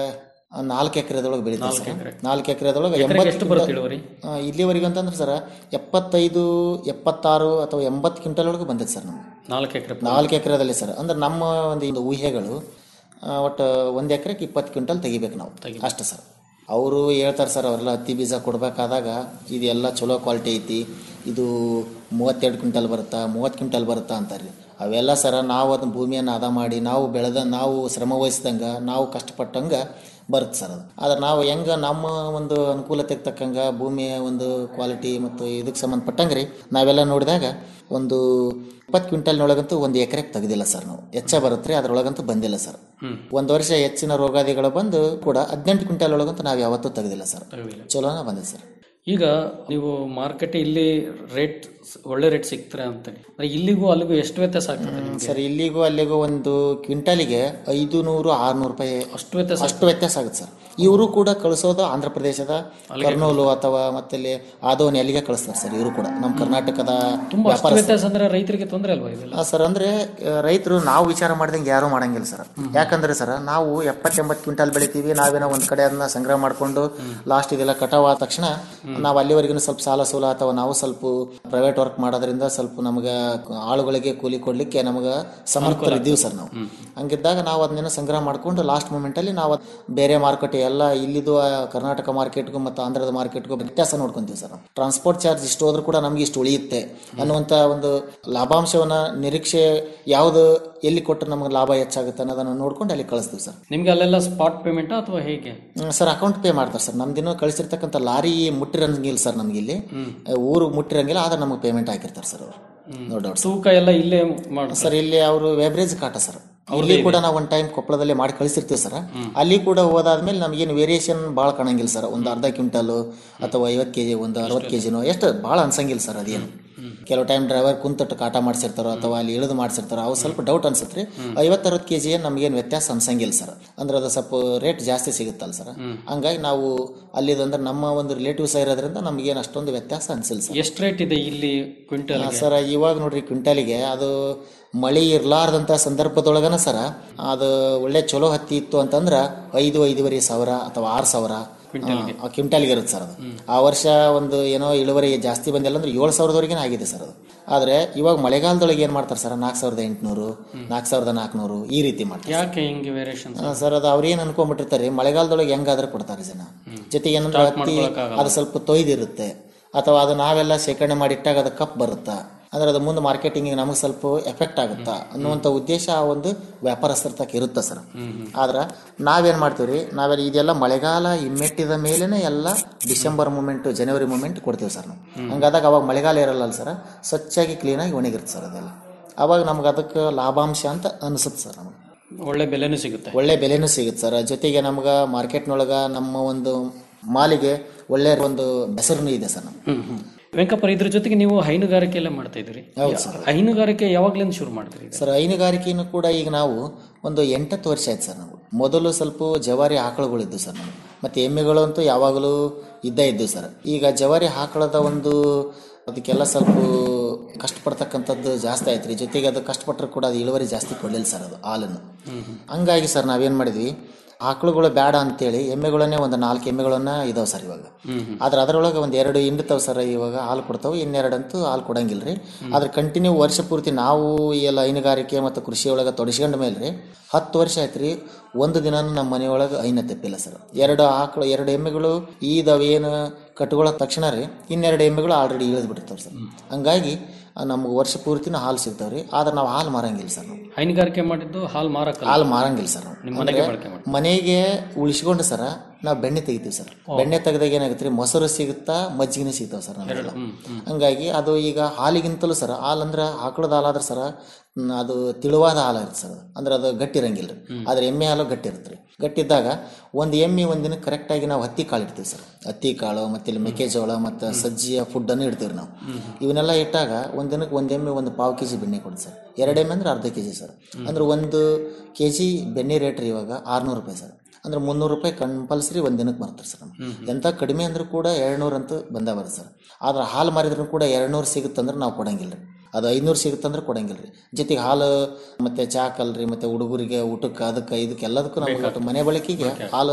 ನಾಲ್ಕು ಎಕರೆದೊಳಗೆ ಬೆಳೀತಾರೆ ನಾಲ್ಕು ಸರ್ ಎಕರೆ. ನಾಲ್ಕು ಎಕರೆದೊಳಗೆ ಎಕರೆಗೆ ಎಂಬತ್ತು ಎಷ್ಟು ಬರುತ್ತೆ ಕ್ವಿಂಟಲ್- ಇಳುವರಿ? ಆ, ಇಲ್ಲಿವರೆಗೆ ಅಂತಂದ್ರೆ ಸರ್ ಎಪ್ಪತ್ತೈದು ಎಪ್ಪತ್ತಾರು ಅಥವಾ ಎಂಬತ್ತು ಕ್ವಿಂಟಲ್ ಒಳಗೆ ಬಂದಿದೆ ಸರ್ ನಮ್ಗೆ ನಾಲ್ಕು ಎಕರೆ ನಾಲ್ಕು ಎಕರೆದಲ್ಲಿ ಸರ್ ಅಂದ್ರೆ ನಮ್ಮ ಒಂದು ಇದು ಊಹೆಗಳು ಆ, ಒಟ್ಟು ಒಂದು ಎಕರೆಗೆ ಇಪ್ಪತ್ತು ಕ್ವಿಂಟಲ್ ತೆಗಿಬೇಕು ನಾವು ಅಷ್ಟೇ ಸರ್ ಅವರು ಹೇಳ್ತಾರೆ ಸರ್ ಅವರೆಲ್ಲ ಹತ್ತಿ ಬೀಜ ಕೊಡಬೇಕಾದಾಗ ಇದೆಲ್ಲ ಚಲೋ ಕ್ವಾಲಿಟಿ ಐತಿ ಇದು ಮೂವತ್ತೆರಡು ಕ್ವಿಂಟಲ್ ಬರುತ್ತಾ ಮೂವತ್ತು ಕ್ವಿಂಟಲ್ ಬರುತ್ತಾ ಅಂತಾರೆ ಅವೆಲ್ಲ ಸರ ನಾವು ಅದನ್ನ ಭೂಮಿಯನ್ನು ಹದ ಮಾಡಿ ನಾವು ಬೆಳೆದ ನಾವು ಶ್ರಮ ವಹಿಸ್ದಂಗೆ ನಾವು ಕಷ್ಟಪಟ್ಟಂಗೆ ಬರುತ್ತೆ ಸರ್ ಅದು ಆದ್ರೆ ನಾವು ಹೆಂಗೆ ನಮ್ಮ ಒಂದು ಅನುಕೂಲತೆಗೆ ತಕ್ಕಂಗೆ ಭೂಮಿಯ ಒಂದು ಕ್ವಾಲಿಟಿ ಮತ್ತು ಇದಕ್ಕೆ ಸಂಬಂಧಪಟ್ಟಂಗೆ ರೀ ನಾವೆಲ್ಲ ನೋಡಿದಾಗ ಒಂದು ಇಪ್ಪತ್ತು ಕ್ವಿಂಟಲ್ನೊಳಗಂತೂ ಒಂದು ಎಕರೆಗೆ ತೆಗೆದಿಲ್ಲ ಸರ್ ನಾವು ಹೆಚ್ಚ ಬರುತ್ತೆ ರೀ ಅದ್ರೊಳಗಂತೂ ಬಂದಿಲ್ಲ ಸರ್ ಒಂದು ವರ್ಷ ಹೆಚ್ಚಿನ ರೋಗಾದಿಗಳು ಬಂದು ಕೂಡ ಹದಿನೆಂಟು ಕ್ವಿಂಟಲ್ ಒಳಗಂತೂ ನಾವು ಯಾವತ್ತೂ ತೆಗೆದಿಲ್ಲ ಸರ್ ಚಲೋನ ಬಂದಿದೆ ಸರ್ ಈಗ ನೀವು ಮಾರ್ಕೆಟ್ ಇಲ್ಲಿ ರೇಟ್ ಒಳ್ಳೆ ರೇಟ್ ಸಿಗ್ತಾರೆ ಅಂತ ಅಂದ್ರೆ ಇಲ್ಲಿಗೂ ಅಲ್ಲಿಗೂ ಎಷ್ಟು ವ್ಯತ್ಯಾಸ ಆಗ್ತದೆ ನಿಮ್ಗೆ? ಸರ್ ಇಲ್ಲಿಗೂ ಅಲ್ಲಿಗೂ ಒಂದು ಕ್ವಿಂಟಲಿಗೆ ಐದು ನೂರು ಆರ್ನೂರು ರೂಪಾಯಿ ಅಷ್ಟು ವ್ಯತ್ಯಾಸ ಅಷ್ಟು ವ್ಯತ್ಯಾಸ ಆಗುತ್ತೆ ಸರ್ ಇವರು ಕೂಡ ಕಳಿಸೋದು ಆಂಧ್ರ ಪ್ರದೇಶದ ಕರ್ನೂಲು ಅಥವಾ ಮತ್ತೆ ಆದೋನಿ ಅಲ್ಲಿಗೆ ಕಳಿಸ್ತಾರೆ ಸರ್ ಇವರು ಕೂಡ ನಮ್ಮ ಕರ್ನಾಟಕದ ತುಂಬಾ ಅಷ್ಟು ವ್ಯಾಪಾರಸ್ಥರು. ವ್ಯತ್ಯಾಸ ಅಂದ್ರೆ ರೈತರಿಗೆ ತೊಂದರೆ ಅಲ್ವಾ ಇದೆಲ್ಲ ಆ, ಸರ್ ಅಂದ್ರೆ ಆ, ರೈತರು ನಾವು ವಿಚಾರ ಮಾಡ್ದಂಗೆ ಯಾರೂ ಮಾಡಂಗಿಲ್ಲ ಸರ್ ಯಾಕಂದ್ರೆ ಸರ್ ನಾವು ಎಪ್ಪತ್ತೆಂಬತ್ತು ಕ್ವಿಂಟಲ್ ಬೆಳಿತೀವಿ ನಾವೇನೋ ಒಂದ್ ಕಡೆ ಅದನ್ನ ಸಂಗ್ರಹ ಮಾಡ್ಕೊಂಡು ಲಾಸ್ಟ್ ಇದೆಲ್ಲ ಕಟಾವ್ ಆದ ತಕ್ಷಣ ನಾವು ಅಲ್ಲಿವರೆಗೂ ಸ್ವಲ್ಪ ಸಾಲ ಸೂಲ ಅಥವಾ ನಾವು ಸ್ವಲ್ಪ ಪ್ರೈವೇಟ್ ವರ್ಕ್ ಮಾಡೋದ್ರಿಂದ ಸ್ವಲ್ಪ ನಮಗೆ ಆಳುಗಳಿಗೆ ಕೂಲಿ ಕೊಡ್ಲಿಕ್ಕೆ ನಮಗೆ ಸಮರ್ಥರು ಇದ್ದೀವಿ ಸರ್ ನಾವು ಹಂಗಿದ್ದಾಗ ನಾವು ಅದನ್ನೇನೋ ಸಂಗ್ರಹ ಮಾಡ್ಕೊಂಡು ಲಾಸ್ಟ್ ಮೂಮೆಂಟಲ್ಲಿ ನಾವು ಅದ್ ಬೇರೆ ಮಾರುಕಟ್ಟೆ ಎಲ್ಲ ಇಲ್ಲಿದು ಆ ಕರ್ನಾಟಕ ಮಾರ್ಕೆಟ್ಗೂ ಮತ್ತು ಆಂಧ್ರದ ಮಾರ್ಕೆಟ್ಗೂ ವ್ಯತ್ಯಾಸ ನೋಡ್ಕೊಂತೀವಿ ಸರ್ ನಾವು ಟ್ರಾನ್ಸ್ಪೋರ್ಟ್ ಚಾರ್ಜ್ ಇಷ್ಟು ಹೋದ್ರೂ ಕೂಡ ನಮ್ಗೆ ಇಷ್ಟು ಉಳಿಯುತ್ತೆ ಅನ್ನುವಂಥ ಒಂದು ಲಾಭಾಂಶವನ್ನ ನಿರೀಕ್ಷೆ ಯಾವುದು ಎಲ್ಲಿ ಕೊಟ್ಟರೆ ನಮಗೆ ಲಾಭ ಹೆಚ್ಚಾಗುತ್ತೆ ಅನ್ನೋದನ್ನು ನೋಡ್ಕೊಂಡು ಅಲ್ಲಿ ಕಳಿಸ್ತೀವಿ ಸರ್ ನಿಮ್ಗೆ ಅಲ್ಲೆಲ್ಲ ಸ್ಪಾಟ್ ಪೇಮೆಂಟ್ ಅಥವಾ ಹೇಗೆ ಹ್ಮ್, ಸರ್ ಅಕೌಂಟ್ ಪೇ ಮಾಡ್ತಾರೆ ಸರ್ ನಮ್ದಿನ್ನೂ ಕಳಿಸಿರ್ತಕ್ಕಂಥ ಲಾರಿ ಮುಟ್ಟಿರಂಗಿಲ್ಲ ಸರ್ ನಮ್ಗೆ ಇಲ್ಲಿ ಊರು ಮುಟ್ಟಿರಂಗಿಲ್ಲ ಆದ್ರೆ ನಮ್ಗೆ ಪೇಮೆಂಟ್ ಹಾಕಿರ್ತಾರೆ ಸರ್ ಅವರು ನೋ ಡೌಟ್ ತೂಕ ಎಲ್ಲ ಇಲ್ಲೇ ಮಾಡ ಸರ್ ಇಲ್ಲಿ ಅವರು ವೆಬ್ರೇಜ್ ಕಾಟ ಸರ್ ಇಲ್ಲಿ ಕೂಡ ನಾವು ಒಂದು ಟೈಮ್ ಕೊಪ್ಪಳದಲ್ಲಿ ಮಾಡಿ ಕಳಿಸಿರ್ತೀವಿ ಸರ್ ಅಲ್ಲಿ ಕೂಡ ಹೋದಾದ್ಮೇಲೆ ನಮಗೇನು ವೇರಿಯೇಷನ್ ಭಾಳ ಕಾಣಂಗಿಲ್ಲ ಸರ್ ಒಂದು ಅರ್ಧ ಕ್ವಿಂಟಲ್ ಅಥವಾ ಐವತ್ತು ಕೆ ಜಿ ಒಂದು ಅರವತ್ತು ಕೆ ಜಿನೋ ಎಷ್ಟು ಭಾಳ ಅನ್ಸಂಗಿಲ್ಲ ಸರ್ ಅದೇನು ಕೆಲವು ಟೈಮ್ ಡ್ರೈವರ್ ಕುಂತಟ್ಟು ಕಾಟ ಮಾಡ್ಸಿರ್ತಾರೋ ಅಥವಾ ಅಲ್ಲಿ ಇಳಿದು ಮಾಡ್ಸಿರ್ತಾರೋ ಅವು ಸ್ವಲ್ಪ ಡೌಟ್ ಅನ್ಸುತ್ತೆ ರೀ ಐವತ್ತರವತ್ತು ಕೆ ಜಿ ನಮಗೇನು ವ್ಯತ್ಯಾಸ ಅನ್ಸಂಗಿಲ್ಲ ಸರ್ ಅಂದ್ರೆ ಅದು ಸ್ವಲ್ಪ ರೇಟ್ ಜಾಸ್ತಿ ಸಿಗುತ್ತಲ್ಲ ಸರ್ ಹಂಗಾಗಿ ನಾವು ಅಲ್ಲಿದಂದ್ರೆ ನಮ್ಮ ಒಂದು ರಿಲೇಟಿವ್ಸ್ ಇರೋದ್ರಿಂದ ನಮಗೇನು ಅಷ್ಟೊಂದು ವ್ಯತ್ಯಾಸ ಅನ್ಸಿಲ್ಲ ಸರ್ ಎಷ್ಟು ರೇಟ್ ಇದೆ ಇಲ್ಲಿ ಕ್ವಿಂಟಲ್ ಆ, ಸರ್ ಇವಾಗ ನೋಡ್ರಿ ಕ್ವಿಂಟಲಿಗೆ ಅದು ಮಳೆ ಇರ್ಲಾರ್ದಂಥ ಸಂದರ್ಭದೊಳಗನ ಸರ ಅದು ಒಳ್ಳೆ ಚಲೋ ಹತ್ತಿ ಇತ್ತು ಅಂತಂದ್ರೆ ಐದು ಐದೂವರೆ ಸಾವಿರ ಅಥವಾ ಆರು ಸಾವಿರ ಆ, ಕ್ವಿಂಟಲ್ಗೆ ಇರುತ್ತೆ ಸರ್ ಅದು ಆ ವರ್ಷ ಒಂದು ಏನೋ ಇಳುವರಿ ಜಾಸ್ತಿ ಬಂದಿಲ್ಲ ಅಂದ್ರೆ ಏಳು ಸಾವಿರದವರೆಗೆ ಆಗಿದೆ ಸರ್ ಅದು ಆದರೆ ಇವಾಗ ಮಳೆಗಾಲದೊಳಗೆ ಏನು ಮಾಡ್ತಾರೆ ಸರ್ ನಾಲ್ಕು ಸಾವಿರದ ಎಂಟುನೂರು ನಾಲ್ಕು ಸಾವಿರದ ನಾಲ್ಕುನೂರು ಈ ರೀತಿ ಮಾಡ್ತಾರೆ ಯಾಕೆ ಹಿಂಗೆ ವೇರಿಯೇಷನ್ ಆ, ಸರ್ ಅದು ಅವ್ರೇನು ಅನ್ಕೊಂಡ್ಬಿಟ್ಟಿರ್ತಾರೆ ಮಳೆಗಾಲದೊಳಗೆ ಹೆಂಗಾದ್ರೆ ಕೊಡ್ತಾರೆ ಜನ ಜೊತೆಗೆ ಏನಂದ್ರೆ Stock ಹತ್ತಿ ಮಾಡ್ಕೊಳಕ್ಕಾಗಲ್ಲ. ಅದು ಸ್ವಲ್ಪ ತೊಯ್ದಿರುತ್ತೆ ಅಥವಾ ಅದು ನಾವೆಲ್ಲ ಶೇಖರಣೆ ಮಾಡಿ ಇಟ್ಟಾಗ ಅದು ಕಪ್ ಬರುತ್ತಾ ಅಂದ್ರೆ ಅದು ಮುಂದೆ ಮಾರ್ಕೆಟಿಂಗ್ ನಮಗೆ ಸ್ವಲ್ಪ ಎಫೆಕ್ಟ್ ಆಗುತ್ತಾ ಅನ್ನುವಂಥ ಉದ್ದೇಶ ಆ ಒಂದು ವ್ಯಾಪಾರಸ್ಥರ ತಕ್ಕ ಇರುತ್ತೆ ಸರ್ ಆದ್ರೆ ನಾವೇನು ಮಾಡ್ತೀವಿ ರೀ ನಾವೆಲ್ಲ ಇದೆಲ್ಲ ಮಳೆಗಾಲ ಇಮ್ಮೆಟ್ಟಿದ ಮೇಲೇನೆ ಎಲ್ಲ ಡಿಸೆಂಬರ್ ಮೂಮೆಂಟ್ ಜನವರಿ ಮೂಮೆಂಟ್ ಕೊಡ್ತೀವಿ ಸರ್ ನಾವು ಹಂಗಾದಾಗ ಅವಾಗ ಮಳೆಗಾಲ ಇರಲ್ಲ ಸರ್ ಸ್ವಚ್ಛಾಗಿ ಕ್ಲೀನಾಗಿ ಒಣಗಿರುತ್ತೆ ಸರ್ ಅದೆಲ್ಲ ಅವಾಗ ನಮ್ಗೆ ಅದಕ್ಕೆ ಲಾಭಾಂಶ ಅಂತ ಅನಿಸುತ್ತೆ ಸರ್ ನಮಗೆ ಒಳ್ಳೆ ಬೆಲೆನೂ ಸಿಗುತ್ತೆ ಒಳ್ಳೆ ಬೆಲೆನೂ ಸಿಗುತ್ತೆ ಸರ್ ಜೊತೆಗೆ ನಮ್ಗೆ ಮಾರ್ಕೆಟ್ನೊಳಗ ನಮ್ಮ ಒಂದು ಮಾಲಿಗೆ ಒಳ್ಳೆ ಒಂದು ಹೆಸರು ಇದೆ ಸರ್ ನಮ್ಗೆ ಹ್ಮ್ ಹ್ಮ್ ವೆಂಕಪ್ಪ ಇದ್ರ ಜೊತೆಗೆ ನೀವು ಹೈನುಗಾರಿಕೆ ಎಲ್ಲ ಮಾಡ್ತಾ ಇದ್ರಿ ಹೌದು ಸರ್. ಹೈನುಗಾರಿಕೆ ಯಾವಾಗ್ಲಿಂದ ಶುರು ಮಾಡಿದ್ರಿ ಸರ್ ಹೈನುಗಾರಿಕೆಯನ್ನು ಕೂಡ ಈಗ ನಾವು ಒಂದು ಎಂಟತ್ತು ವರ್ಷ ಆಯ್ತು ಸರ್ ನಾವು ಮೊದಲು ಸ್ವಲ್ಪ ಜವಾರಿ ಆಕಳುಗಳಿದ್ದು ಸರ್ ನಾವು ಮತ್ತು ಎಮ್ಮೆಗಳು ಅಂತೂ ಯಾವಾಗಲೂ ಇದ್ದೇ ಇದ್ದು ಸರ್ ಈಗ ಜವಾರಿ ಆಕಳದ ಒಂದು ಅದಕ್ಕೆಲ್ಲ ಸ್ವಲ್ಪ ಕಷ್ಟಪಡ್ತಕ್ಕಂಥದ್ದು ಜಾಸ್ತಿ ಆಯ್ತು ರೀ ಜೊತೆಗೆ ಅದು ಕಷ್ಟಪಟ್ಟರು ಕೂಡ ಅದು ಇಳುವರಿ ಜಾಸ್ತಿ ಕೊಡಲಿಲ್ಲ ಸರ್ ಅದು ಹಾಲನ್ನು ಹಂಗಾಗಿ ಸರ್ ನಾವೇನು ಮಾಡಿದ್ವಿ ಆಕಳುಗಳು ಬೇಡ ಅಂತೇಳಿ ಎಮ್ಮೆಗಳನ್ನೇ ಒಂದು ನಾಲ್ಕು ಎಮ್ಮೆಗಳನ್ನ ಇದಾವೆ ಸರ್ ಇವಾಗ ಆದ್ರೆ ಅದರೊಳಗೆ ಒಂದು ಎರಡು ಹಿಂಡ್ತಾವೆ ಸರ್ ಇವಾಗ ಹಾಲು ಕೊಡ್ತಾವೆ ಇನ್ನೆರಡಂತೂ ಹಾಲು ಕೊಡಂಗಿಲ್ಲ ರೀ ಆದ್ರೆ ಕಂಟಿನ್ಯೂ ವರ್ಷ ಪೂರ್ತಿ ನಾವು ಈ ಎಲ್ಲ ಹೈನುಗಾರಿಕೆ ಮತ್ತು ಕೃಷಿ ಒಳಗೆ ತೊಡಸ್ಕೊಂಡ ಮೇಲೆ ರೀ ಹತ್ತು ವರ್ಷ ಆಯ್ತು ರೀ ಒಂದು ದಿನ ನಮ್ಮ ಮನೆಯೊಳಗೆ ಐನ ತೆಪ್ಪಿಲ್ಲ ಸರ್ ಎರಡು ಆಕಳು ಎರಡು ಎಮ್ಮೆಗಳು ಈದವೇನು ಕಟ್ಕೊಳ್ಳೋ ತಕ್ಷಣ ರೀ ಇನ್ನೆರಡು ಎಮ್ಮೆಗಳು ಆಲ್ರೆಡಿ ಇಳಿದು ಬಿಟ್ಟಿರ್ತಾವೆ ಸರ್ ಹಂಗಾಗಿ ನಮ್ಗೆ ವರ್ಷ ಪೂರ್ತಿನ ಹಾಲು ಸಿಗ್ತಾವೆ ರೀ ಆದ್ರೆ ನಾವು ಹಾಲು ಮಾರಂಗಿಲ್ಲ ಸರ್ ನಾವು ಹೈನುಗಾರಿಕೆ ಮಾಡಿದ್ದು ಹಾಲು ಮಾರಕ್ಕೆ ಹಾಲು ಮಾರಂಗಿಲ್ಲ ಸರ್ ನಾವು. ನಿಮ್ಮ ಮನೆಗೆ ಅಂದ್ರೆ ಬಳಕೆ ಮಾಡಿ ಮನೆಗೆ ಉಳಿಸ್ಕೊಂಡು ಸರ ನಾವು ಬೆಣ್ಣೆ ತೆಗಿತೀವಿ ಸರ್ ಬೆಣ್ಣೆ ತೆಗೆದಾಗ ಏನಾಗುತ್ತೆ ರೀ ಮೊಸರು ಸಿಗುತ್ತಾ ಮಜ್ಜಿಗೆನೂ ಸಿಗ್ತಾವೆ ಸರ್ ನಮಗೆಲ್ಲ ಹಂಗಾಗಿ ಅದು ಈಗ ಹಾಲಿಗಿಂತಲೂ ಸರ ಹಾಲು ಅಂದ್ರೆ ಆಕಳದ ಹಾಲಾದ್ರೆ ಸರ ಹ್ಮ್, ಅದು ತಿಳುವಾದ ಹಾಲು ಇರುತ್ತೆ ಸರ್ ಅದು. ಅಂದ್ರೆ ಅದು ಗಟ್ಟಿ ಇರಂಗಿಲ್ಲ ರೀ ಆದ್ರೆ ಎಮ್ಮೆ ಹಾಲು ಗಟ್ಟಿ ಇರುತ್ತೆ ರೀ ಗಟ್ಟಿ ಇದ್ದಾಗ ಒಂದು ಎಮ್ಮೆ ಒಂದಿನ ಕರೆಕ್ಟಾಗಿ ನಾವು ಹತ್ತಿ ಕಾಳು ಇಡ್ತೀವಿ ಸರ್ ಹತ್ತಿ ಕಾಳು ಮತ್ತೆ ಇಲ್ಲಿ ಮೆಕ್ಕೆಜೋಳ ಮತ್ತು ಸಜ್ಜಿಯ ಫುಡ್ಡನ್ನು ಇಡ್ತೀವಿ ನಾವು ಇವನ್ನೆಲ್ಲ ಇಟ್ಟಾಗ ಒಂದು ದಿನಕ್ಕೆ ಒಂದು ಎಮ್ಮೆ ಒಂದು ಪಾವು ಕೆ ಜಿ ಬೆಣ್ಣೆ ಕೊಡುತ್ತೆ ಸರ್ ಎರಡು ಎಮ್ಮೆ ಅಂದ್ರೆ ಅರ್ಧ ಕೆ ಜಿ ಸರ್ ಅಂದ್ರೆ ಒಂದು ಕೆ ಜಿ ಬೆಣ್ಣೆ ರೇಟ್ ರೀ ಇವಾಗ ಆರುನೂರು ರೂಪಾಯಿ ಸರ್ ಅಂದ್ರೆ ಮುನ್ನೂರು ರೂಪಾಯಿ ಕಂಪಲ್ಸರಿ ಒಂದು ದಿನಕ್ಕೆ ಬರ್ತಾರೆ ಸರ್ ನಮ್ಗೆ ಎಂಥ ಕಡಿಮೆ ಅಂದ್ರೂ ಕೂಡ ಎರಡ್ನೂರು ಅಂತೂ ಬಂದೇ ಬರುತ್ತೆ ಸರ್ ಆದ್ರೆ ಹಾಲು ಮಾರಿದ್ರು ಕೂಡ ಎರಡ್ನೂರು ಸಿಗುತ್ತಂದ್ರೆ ನಾವು ಕೊಡಂಗಿಲ್ಲ ರೀ ಅದು ಐನೂರು ಸಿಗುತ್ತಂದ್ರೆ ಕೊಡಂಗಿಲ್ಲ ರೀ ಜೊತೆಗೆ ಹಾಲು ಮತ್ತೆ ಚಾ ಕಲ್ರಿ ಮತ್ತೆ ಹುಡುಗರಿಗೆ ಊಟಕ್ಕೆ ಅದಕ್ಕೆ ಇದಕ್ಕೆ ಎಲ್ಲದಕ್ಕೂ ನಮ್ಗೆ ಒಟ್ಟು ಮನೆ ಬಳಕೆಗೆ ಹಾಲು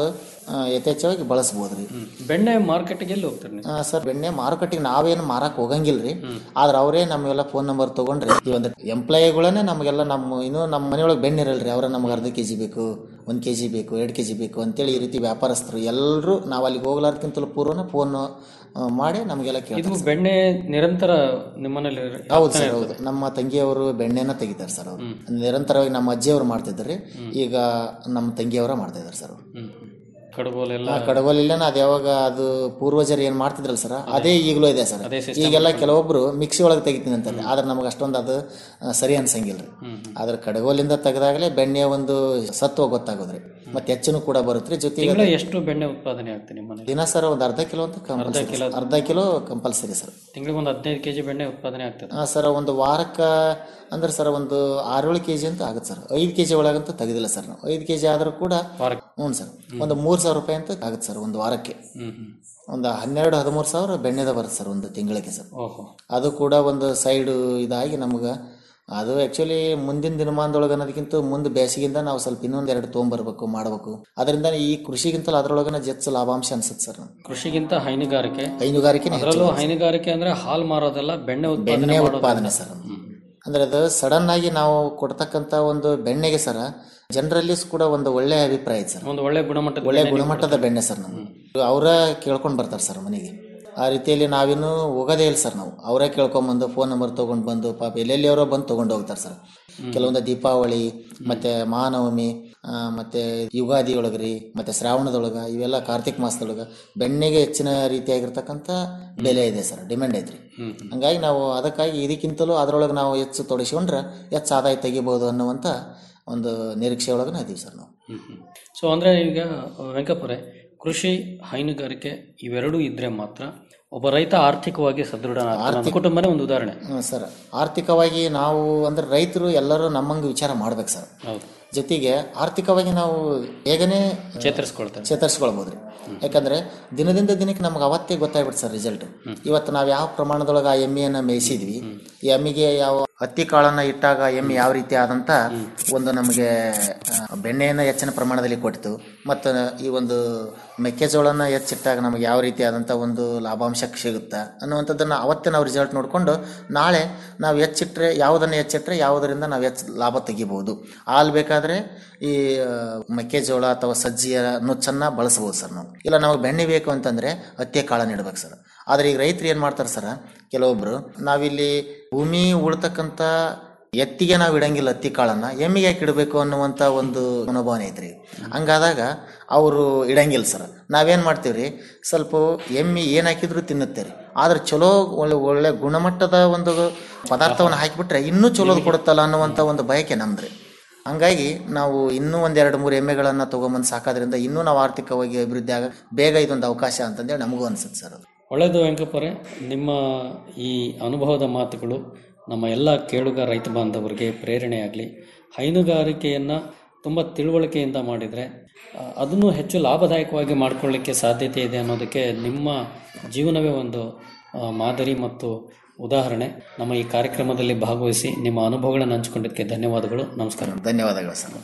ಆ, ಯಥೇಚ್ಛವಾಗಿ ಬಳಸ್ಬೋದು ರೀ ಬೆಣ್ಣೆ ಮಾರ್ಕೆಟ್ಗೆ ಎಲ್ಲಿ ಹೋಗ್ತಾರೆ ನೀವು ಆ, ಸರ್ ಬೆಣ್ಣೆ ಮಾರುಕಟ್ಟೆಗೆ ನಾವೇನು ಮಾರಕ್ ಹೋಗಂಗಿಲ್ಲ ರೀ ಆದ್ರೆ ಅವರೇ ನಮಗೆಲ್ಲ ಫೋನ್ ನಂಬರ್ ತಗೊಂಡ್ರೆ ಈ ಒಂದು ಎಂಪ್ಲಾಯಿಗಳನ್ನೇ ನಮಗೆಲ್ಲ ನಮ್ಮ ಇನ್ನೂ ನಮ್ಮ ಮನೆಯೊಳಗೆ ಬೆಣ್ಣೆ ಇರಲ್ರಿ ಅವ್ರ ನಮ್ಗೆ ಅರ್ಧ ಕೆ ಜಿ ಬೇಕು ಒಂದು ಕೆ ಜಿ ಬೇಕು ಎರಡು ಕೆ ಜಿ ಬೇಕು ಅಂತೇಳಿ ಈ ರೀತಿ ವ್ಯಾಪಾರಸ್ಥರು ಎಲ್ಲರೂ ನಾವು ಅಲ್ಲಿಗೆ ಹೋಗ್ಲಾರ್ಕಿಂತಲೂ ಪೂರ್ವನ ಫೋನ್ ಮಾಡಿ ನಮಗೆಲ್ಲ ಇದು ಕೇಳ್ತಾರೆ ಸರ್. ಬೆಣ್ಣೆ ನಿರಂತರ ನಿಮ್ಮನೇಲಿ ಹೌದು ಸರ್ ಹೌದು ನಮ್ಮ ತಂಗಿಯವರು ಬೆಣ್ಣೆನ ತೆಗಿತಾರೆ ಸರ್ ಅವರು ನಿರಂತರವಾಗಿ ನಮ್ಮ ಅಜ್ಜಿಯವರು ಮಾಡ್ತಿದ್ದಾರೆ ಈಗ ನಮ್ಮ ತಂಗಿಯವರ ಮಾಡ್ತಾ ಇದ್ದಾರೆ ಸರ್ ಅವ್ರು. ಕಡಗೋಲೆಲ್ಲ ಆ ಕಡಗೋಲಿಲ್ಲನ ಅದು ಯಾವಾಗ ಅದು ಪೂರ್ವಜರು ಏನ್ ಮಾಡ್ತಿದ್ರಲ್ಲ ಸರ್ ಅದೇ ಈಗಲೂ ಇದೆ ಸರ್ ಅದೇ system ಈಗೆಲ್ಲ ಕೆಲವೊಬ್ರು ಮಿಕ್ಸಿ ಒಳಗೆ ತೆಗಿತೀನಿ ಅಂತಾರೆ ಆದ್ರೆ ನಮಗೆ ಅಷ್ಟೊಂದು ಅದು ಆ, ಸರಿ ಅನ್ಸಂಗಿಲ್ಲ ರೀ ಆದ್ರೆ ಕಡಗೋಲಿಂದ ತೆಗೆದಾಗಲೇ ಬೆಣ್ಣೆಯ ಒಂದು ಸತ್ವ ಗೊತ್ತಾಗೋದ್ರಿ ಮತ್ತೆ ಹೆಚ್ಚುನು ಕೂಡ ಬರುತ್ತೆ ರೀ ಜೊತೆಗೆ ತಿಂಗಳ ಅದು ಎಷ್ಟು ಬೆಣ್ಣೆ ಉತ್ಪಾದನೆ ಆಗ್ತದೆ ನಿಮ್ಮ ಮನೇಲಿ ದಿನ ಸರ್ ಒಂದು ಅರ್ಧ ಕಿಲೋ ಅಂತ ಕಂಪಲ್ಸರಿ ಕಿಲೋ? ಅರ್ಧ ಕಿಲೋ ಕಂಪಲ್ಸರಿ ಸರ್ ತಿಂಗಳಿಗೆ ಒಂದು ಹದಿನೈದು ಕೆಜಿ ಬೆಣ್ಣೆ ಉತ್ಪಾದನೆ ಆಗ್ತದೆ ಹಾಂ ಸರ್ ಒಂದು ವಾರಕ್ಕೆ ಅಂದ್ರೆ ಸರ್ ಒಂದು ಆರೇಳು ಕೆ ಜಿ ಅಂತ ಆಗುತ್ತೆ ಸರ್ ಐದು ಕೆ ಜಿ ಒಳಗಂತೂ ತೆಗೆದಿಲ್ಲ ಸರ್ ನಾವು ಐದು ಕೆ ಜಿ ಆದರೂ ಕೂಡ ಹ್ಞೂ ಸರ್ ಒಂದು ಮೂರು ಸಾವಿರ ರೂಪಾಯಿ ಅಂತ ಆಗುತ್ತೆ ಸರ್ ಒಂದು ವಾರಕ್ಕೆ ಹ್ಮ್ ಹ್ಮ್ ಒಂದು ಹನ್ನೆರಡು ಹದಿಮೂರು ಸಾವಿರ ಬೆಣ್ಣೆದ ಬರುತ್ತೆ ಸರ್ ಒಂದು ತಿಂಗಳಿಗೆ ಸರ್ ಓಹೋ ಅದು ಕೂಡ ಒಂದು ಸೈಡ್ ಇದಾಗಿ ನಮ್ಗೆ ಅದು ಆ್ಯಕ್ಚುಲಿ ಮುಂದಿನ ದಿನಮಾನದೊಳಗೆ ಅನ್ನೋದಕ್ಕಿಂತ ಮುಂದೆ ಬೇಸಿಗೆಯಿಂದ ನಾವು ಸ್ವಲ್ಪ ಇನ್ನೊಂದು ಎರಡು ತೊಗೊಂಬರ್ಬೇಕು ಮಾಡಬೇಕು ಅದರಿಂದ ಈ ಕೃಷಿಗಿಂತಲೂ ಅದರೊಳಗನ ಹೆಚ್ಚು ಲಾಭಾಂಶ ಅನ್ಸುತ್ತೆ ಸರ್ ನಮ್ಗೆ ಕೃಷಿಗಿಂತ ಹೈನುಗಾರಿಕೆ ಹೈನುಗಾರಿಕೆನೇ ಹೆಚ್ಚು ಅದರಲ್ಲೂ ಹೈನುಗಾರಿಕೆ ಅಂದ್ರೆ ಹಾಲ್ ಮಾರೋದಲ್ಲ ಬೆಣ್ಣೆ ಉತ್ಪಾದನೆ ಬೆಣ್ಣೆ ಮಾಡೋದು ಉತ್ಪಾದನೆ ಸರ್ ಅದು. ಅಂದ್ರೆ ಅದು ಸಡನ್ ಆಗಿ ನಾವು ಕೊಡ್ತಕ್ಕಂಥ ಒಂದು ಬೆಣ್ಣೆಗೆ ಸರ ಜನರಲ್ಲಿ ಕೂಡ ಒಂದು ಒಳ್ಳೆ ಅಭಿಪ್ರಾಯ ಐತೆ ಸರ್ ಒಂದು ಒಳ್ಳೆ ಗುಣಮಟ್ಟದ ಒಳ್ಳೆ ಬೆಣ್ಣೆ ನೀವು ಗುಣಮಟ್ಟದ ಬೆಣ್ಣೆ ಸರ್ ನಾವು ಅವರ ಕೇಳ್ಕೊಂಡು ಬರ್ತಾರೆ ಸರ್ ಮನೆಗೆ ಆ ರೀತಿಯಲ್ಲಿ ನಾವಿನ್ನು ಹೋಗೋದೇ ಇಲ್ಲ ಸರ್ ನಾವು ಅವರೇ ಕೇಳ್ಕೊಂಬಂದು ಫೋನ್ ನಂಬರ್ ತೊಗೊಂಡು ಬಂದು ಪಾಪ ಎಲ್ಲೆಲ್ಲಿ ಅವರೋ ಬಂದು ತೊಗೊಂಡು ಹೋಗ್ತಾರೆ ಸರ್ ಕೆಲವೊಂದು ದೀಪಾವಳಿ ಮತ್ತೆ ಮಹಾನವಮಿ ಆ, ಮತ್ತೆ ಯುಗಾದಿ ಒಳಗ್ರಿ ಮತ್ತೆ ಶ್ರಾವಣದೊಳಗ ಇವೆಲ್ಲ ಕಾರ್ತಿಕ್ ಮಾಸದೊಳಗ ಬೆಣ್ಣೆಗೆ ಹೆಚ್ಚಿನ ರೀತಿಯಾಗಿರ್ತಕ್ಕಂಥ ಬೆಲೆ ಇದೆ ಸರ್ ಡಿಮ್ಯಾಂಡ್ ಐತ್ರಿ ಹಂಗಾಗಿ ನಾವು ಅದಕ್ಕಾಗಿ ಇದಕ್ಕಿಂತಲೂ ಅದರೊಳಗೆ ನಾವು ಹೆಚ್ಚು ತೊಡಗಿಸ್ಕೊಂಡ್ರೆ ಹೆಚ್ಚು ಆದಾಯ ತೆಗಿಬೋದು ಅನ್ನುವಂಥ ಒಂದು ನಿರೀಕ್ಷೆ ಒಳಗನ ಇದೀವಿ ಸರ್ ನಾವು ಸೊ ಅಂದ್ರೆ ಈಗ ವೆಂಕಪುರೆ ಕೃಷಿ ಹೈನುಗಾರಿಕೆ ಇವೆರಡೂ ಇದ್ರೆ ಮಾತ್ರ ಒಬ್ಬ ರೈತ ಆರ್ಥಿಕವಾಗಿ ಸದೃಢ ಕುಟುಂಬನೇ ಒಂದು ಉದಾಹರಣೆ ಹ್ಮ್, ಸರ್ ಆರ್ಥಿಕವಾಗಿ ನಾವು ಅಂದ್ರೆ ರೈತರು ಎಲ್ಲರೂ ನಮ್ಮಂಗೆ ವಿಚಾರ ಮಾಡ್ಬೇಕು ಸರ್ ಹೌದು ಜೊತೆಗೆ ಆರ್ಥಿಕವಾಗಿ ನಾವು ಬೇಗನೆ ಚೇತರಿಸ್ಕೊಳ್ತಾರೆ ಚೇತರಿಸ್ಕೊಳ್ಬೋದ್ರಿ ಯಾಕಂದ್ರೆ ದಿನದಿಂದ ದಿನಕ್ಕೆ ನಮ್ಗೆ ಅವತ್ತೇ ಗೊತ್ತಾಗ್ಬಿಟ್ಟು ಸರ್ ರಿಸಲ್ಟ್ ಇವತ್ತು ನಾವು ಯಾವ ಪ್ರಮಾಣದೊಳಗೆ ಆ ಎಮ್ಮೆಯನ್ನು ಮೇಯಿಸಿದ್ವಿ ಈ ಎಮ್ಮಿಗೆ ಯಾವ ಹತ್ತಿ ಕಾಳನ್ನ ಇಟ್ಟಾಗ ಎಮ್ಮೆ ಯಾವ ರೀತಿ ಆದಂತ ಒಂದು ನಮಗೆ ಆ, ಬೆಣ್ಣೆಯನ್ನ ಹೆಚ್ಚಿನ ಪ್ರಮಾಣದಲ್ಲಿ ಕೊಟ್ಟಿತು ಮತ್ತು ಈ ಒಂದು ಮೆಕ್ಕೆಜೋಳನ ಹೆಚ್ಚಿಟ್ಟಾಗ ನಮಗೆ ಯಾವ ರೀತಿ ಆದಂಥ ಒಂದು ಲಾಭಾಂಶ ಸಿಗುತ್ತಾ ಅನ್ನುವಂಥದ್ದನ್ನು ಅವತ್ತೇ ನಾವು ರಿಸಲ್ಟ್ ನೋಡಿಕೊಂಡು ನಾಳೆ ನಾವು ಹೆಚ್ಚಿಟ್ರೆ ಯಾವುದನ್ನು ಹೆಚ್ಚಿಟ್ರೆ ಯಾವುದರಿಂದ ನಾವು ಹೆಚ್ಚು ಲಾಭ ತೆಗಿಬೋದು ಹಾಲು ಬೇಕಾದರೆ ಈ ಆ, ಮೆಕ್ಕೆಜೋಳ ಅಥವಾ ಸಜ್ಜಿಯ ನುಚ್ಚನ್ನು ಬಳಸ್ಬೋದು ಸರ್ ನಾವು ಇಲ್ಲ ನಮಗೆ ಬೆಣ್ಣೆ ಬೇಕು ಅಂತಂದರೆ ಹತ್ತಿ ಕಾಳನ್ನು ಇಡ್ಬೇಕು ಸರ್ ಆದರೆ ಈಗ ರೈತರು ಏನು ಮಾಡ್ತಾರೆ ಸರ್ ಕೆಲವೊಬ್ಬರು ನಾವಿಲ್ಲಿ ಭೂಮಿ ಉಳ್ತಕ್ಕಂಥ ಎತ್ತಿಗೆ ನಾವು ಇಡಂಗಿಲ್ಲ ಹತ್ತಿ ಕಾಳನ್ನ ಎಮ್ಮಿಗೆ ಯಾಕೆ ಇಡಬೇಕು ಅನ್ನುವಂಥ ಒಂದು ಮನೋಭಾವನೆ ಐತ್ರಿ ಹಂಗಾದಾಗ ಅವರು ಇಡಂಗಿಲ್ಲ ಸರ್ ನಾವೇನು ಮಾಡ್ತೀವಿ ರೀ ಸ್ವಲ್ಪ ಎಮ್ಮಿ ಏನು ಹಾಕಿದ್ರು ತಿನ್ನುತ್ತೆ ರೀ ಆದ್ರೆ ಚಲೋ ಒಳ್ಳೆ ಒಳ್ಳೆ ಗುಣಮಟ್ಟದ ಒಂದು ಪದಾರ್ಥವನ್ನು ಹಾಕಿಬಿಟ್ರೆ ಇನ್ನೂ ಚಲೋದು ಕೊಡುತ್ತಲ್ಲ ಅನ್ನುವಂಥ ಒಂದು ಬಯಕೆ ನಮ್ದು ಹಂಗಾಗಿ ನಾವು ಇನ್ನೂ ಒಂದೆರಡು ಮೂರು ಎಮ್ಮೆಗಳನ್ನು ತೊಗೊಂಬಂದು ಸಾಕೋದ್ರಿಂದ ಇನ್ನೂ ನಾವು ಆರ್ಥಿಕವಾಗಿ ಅಭಿವೃದ್ಧಿ ಆಗ ಬೇಗ ಇದೊಂದು ಅವಕಾಶ ಅಂತಂದೇಳಿ ನಮಗೂ ಅನ್ಸುತ್ತೆ ಸರ್ ಅದು ಒಳ್ಳೆಯದು ವೆಂಕಪ್ಪರೆ ನಿಮ್ಮ ಈ ಅನುಭವದ ಮಾತುಗಳು ನಮ್ಮ ಎಲ್ಲ ಕೇಳುಗ ರೈತ ಬಾಂಧವರಿಗೆ ಪ್ರೇರಣೆಯಾಗಲಿ ಹೈನುಗಾರಿಕೆಯನ್ನು ತುಂಬ ತಿಳುವಳಿಕೆಯಿಂದ ಮಾಡಿದರೆ ಆ, ಅದನ್ನು ಹೆಚ್ಚು ಲಾಭದಾಯಕವಾಗಿ ಮಾಡಿಕೊಳ್ಳಿಕ್ಕೆ ಸಾಧ್ಯತೆ ಇದೆ ಅನ್ನೋದಕ್ಕೆ ನಿಮ್ಮ ಜೀವನವೇ ಒಂದು ಆ, ಮಾದರಿ ಮತ್ತು ಉದಾಹರಣೆ ನಮ್ಮ ಈ ಕಾರ್ಯಕ್ರಮದಲ್ಲಿ ಭಾಗವಹಿಸಿ ನಿಮ್ಮ ಅನುಭವಗಳನ್ನು ಹಂಚಿಕೊಂಡಿದ್ದಕ್ಕೆ ಧನ್ಯವಾದಗಳು ನಮಸ್ಕಾರ ಧನ್ಯವಾದಗಳು ಸರ್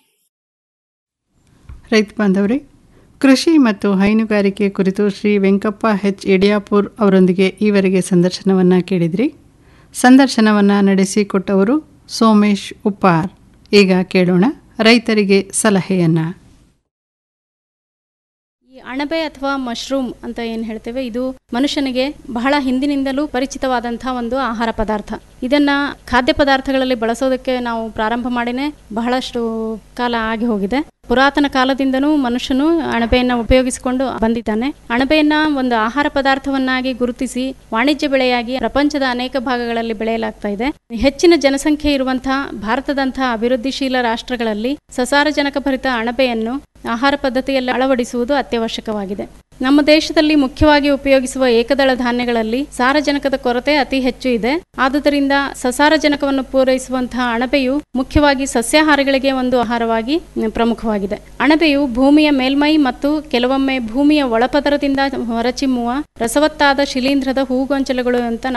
ರೈತ ಬಾಂಧವರೇ ಕೃಷಿ ಮತ್ತು ಹೈನುಗಾರಿಕೆ ಕುರಿತು ಶ್ರೀ ವೆಂಕಪ್ಪ ಹೆಚ್ ಯಡಿಯಾಪುರ್ ಅವರೊಂದಿಗೆ ಈವರೆಗೆ ಸಂದರ್ಶನವನ್ನು ಕೇಳಿದ್ರಿ ಸಂದರ್ಶನವನ್ನು ನಡೆಸಿಕೊಟ್ಟವರು ಸೋಮೇಶ್ ಉಪ್ಪಾರ್ ಈಗ ಕೇಳೋಣ ರೈತರಿಗೆ ಸಲಹೆಯನ್ನು ಈ ಅಣಬೆ ಅಥವಾ ಮಶ್ರೂಮ್ ಅಂತ ಏನು ಹೇಳ್ತೇವೆ ಇದು ಮನುಷ್ಯನಿಗೆ ಬಹಳ ಹಿಂದಿನಿಂದಲೂ ಪರಿಚಿತವಾದಂತಹ ಒಂದು ಆಹಾರ ಪದಾರ್ಥ ಇದನ್ನ ಖಾದ್ಯ ಪದಾರ್ಥಗಳಲ್ಲಿ ಬಳಸೋದಕ್ಕೆ ನಾವು ಪ್ರಾರಂಭ ಮಾಡಿನೇ ಬಹಳಷ್ಟು ಕಾಲ ಆಗಿ ಹೋಗಿದೆ ಪುರಾತನ ಕಾಲದಿಂದನೂ ಮನುಷ್ಯನು ಅಣಬೆಯನ್ನ ಉಪಯೋಗಿಸಿಕೊಂಡು ಬಂದಿದ್ದಾನೆ ಅಣಬೆಯನ್ನ ಒಂದು ಆಹಾರ ಪದಾರ್ಥವನ್ನಾಗಿ ಗುರುತಿಸಿ ವಾಣಿಜ್ಯ ಬೆಳೆಯಾಗಿ ಪ್ರಪಂಚದ ಅನೇಕ ಭಾಗಗಳಲ್ಲಿ ಬೆಳೆಯಲಾಗ್ತಾ ಇದೆ ಹೆಚ್ಚಿನ ಜನಸಂಖ್ಯೆ ಇರುವಂತಹ ಭಾರತದಂತಹ ಅಭಿವೃದ್ಧಿಶೀಲ ರಾಷ್ಟ್ರಗಳಲ್ಲಿ ಸಸಾರಜನಕ ಭರಿತ ಅಣಬೆಯನ್ನು ಆಹಾರ ಪದ್ಧತಿಯಲ್ಲಿ ಅಳವಡಿಸುವುದು ಅತ್ಯವಶ್ಯಕವಾಗಿದೆ ನಮ್ಮ ದೇಶದಲ್ಲಿ ಮುಖ್ಯವಾಗಿ ಉಪಯೋಗಿಸುವ ಏಕದಳ ಧಾನ್ಯಗಳಲ್ಲಿ ಸಾರಜನಕದ ಕೊರತೆ ಅತಿ ಹೆಚ್ಚು ಇದೆ ಆದುದರಿಂದ ಸಸಾರಜನಕವನ್ನು ಪೂರೈಸುವಂತಹ ಅಣಬೆಯು ಮುಖ್ಯವಾಗಿ ಸಸ್ಯಾಹಾರಿಗಳಿಗೆ ಒಂದು ಆಹಾರವಾಗಿ ಮ್, ಪ್ರಮುಖವಾಗಿದೆ ಅಣಬೆಯು ಭೂಮಿಯ ಮೇಲ್ಮೈ ಮತ್ತು ಕೆಲವೊಮ್ಮೆ ಭೂಮಿಯ ಒಳಪದರದಿಂದ ಹೊರಚಿಮ್ಮುವ ರಸವತ್ತಾದ ಶಿಲೀಂಧ್ರದ ಹೂಗೊಂಚಲುಗಳು ಅಂತ ನಾವು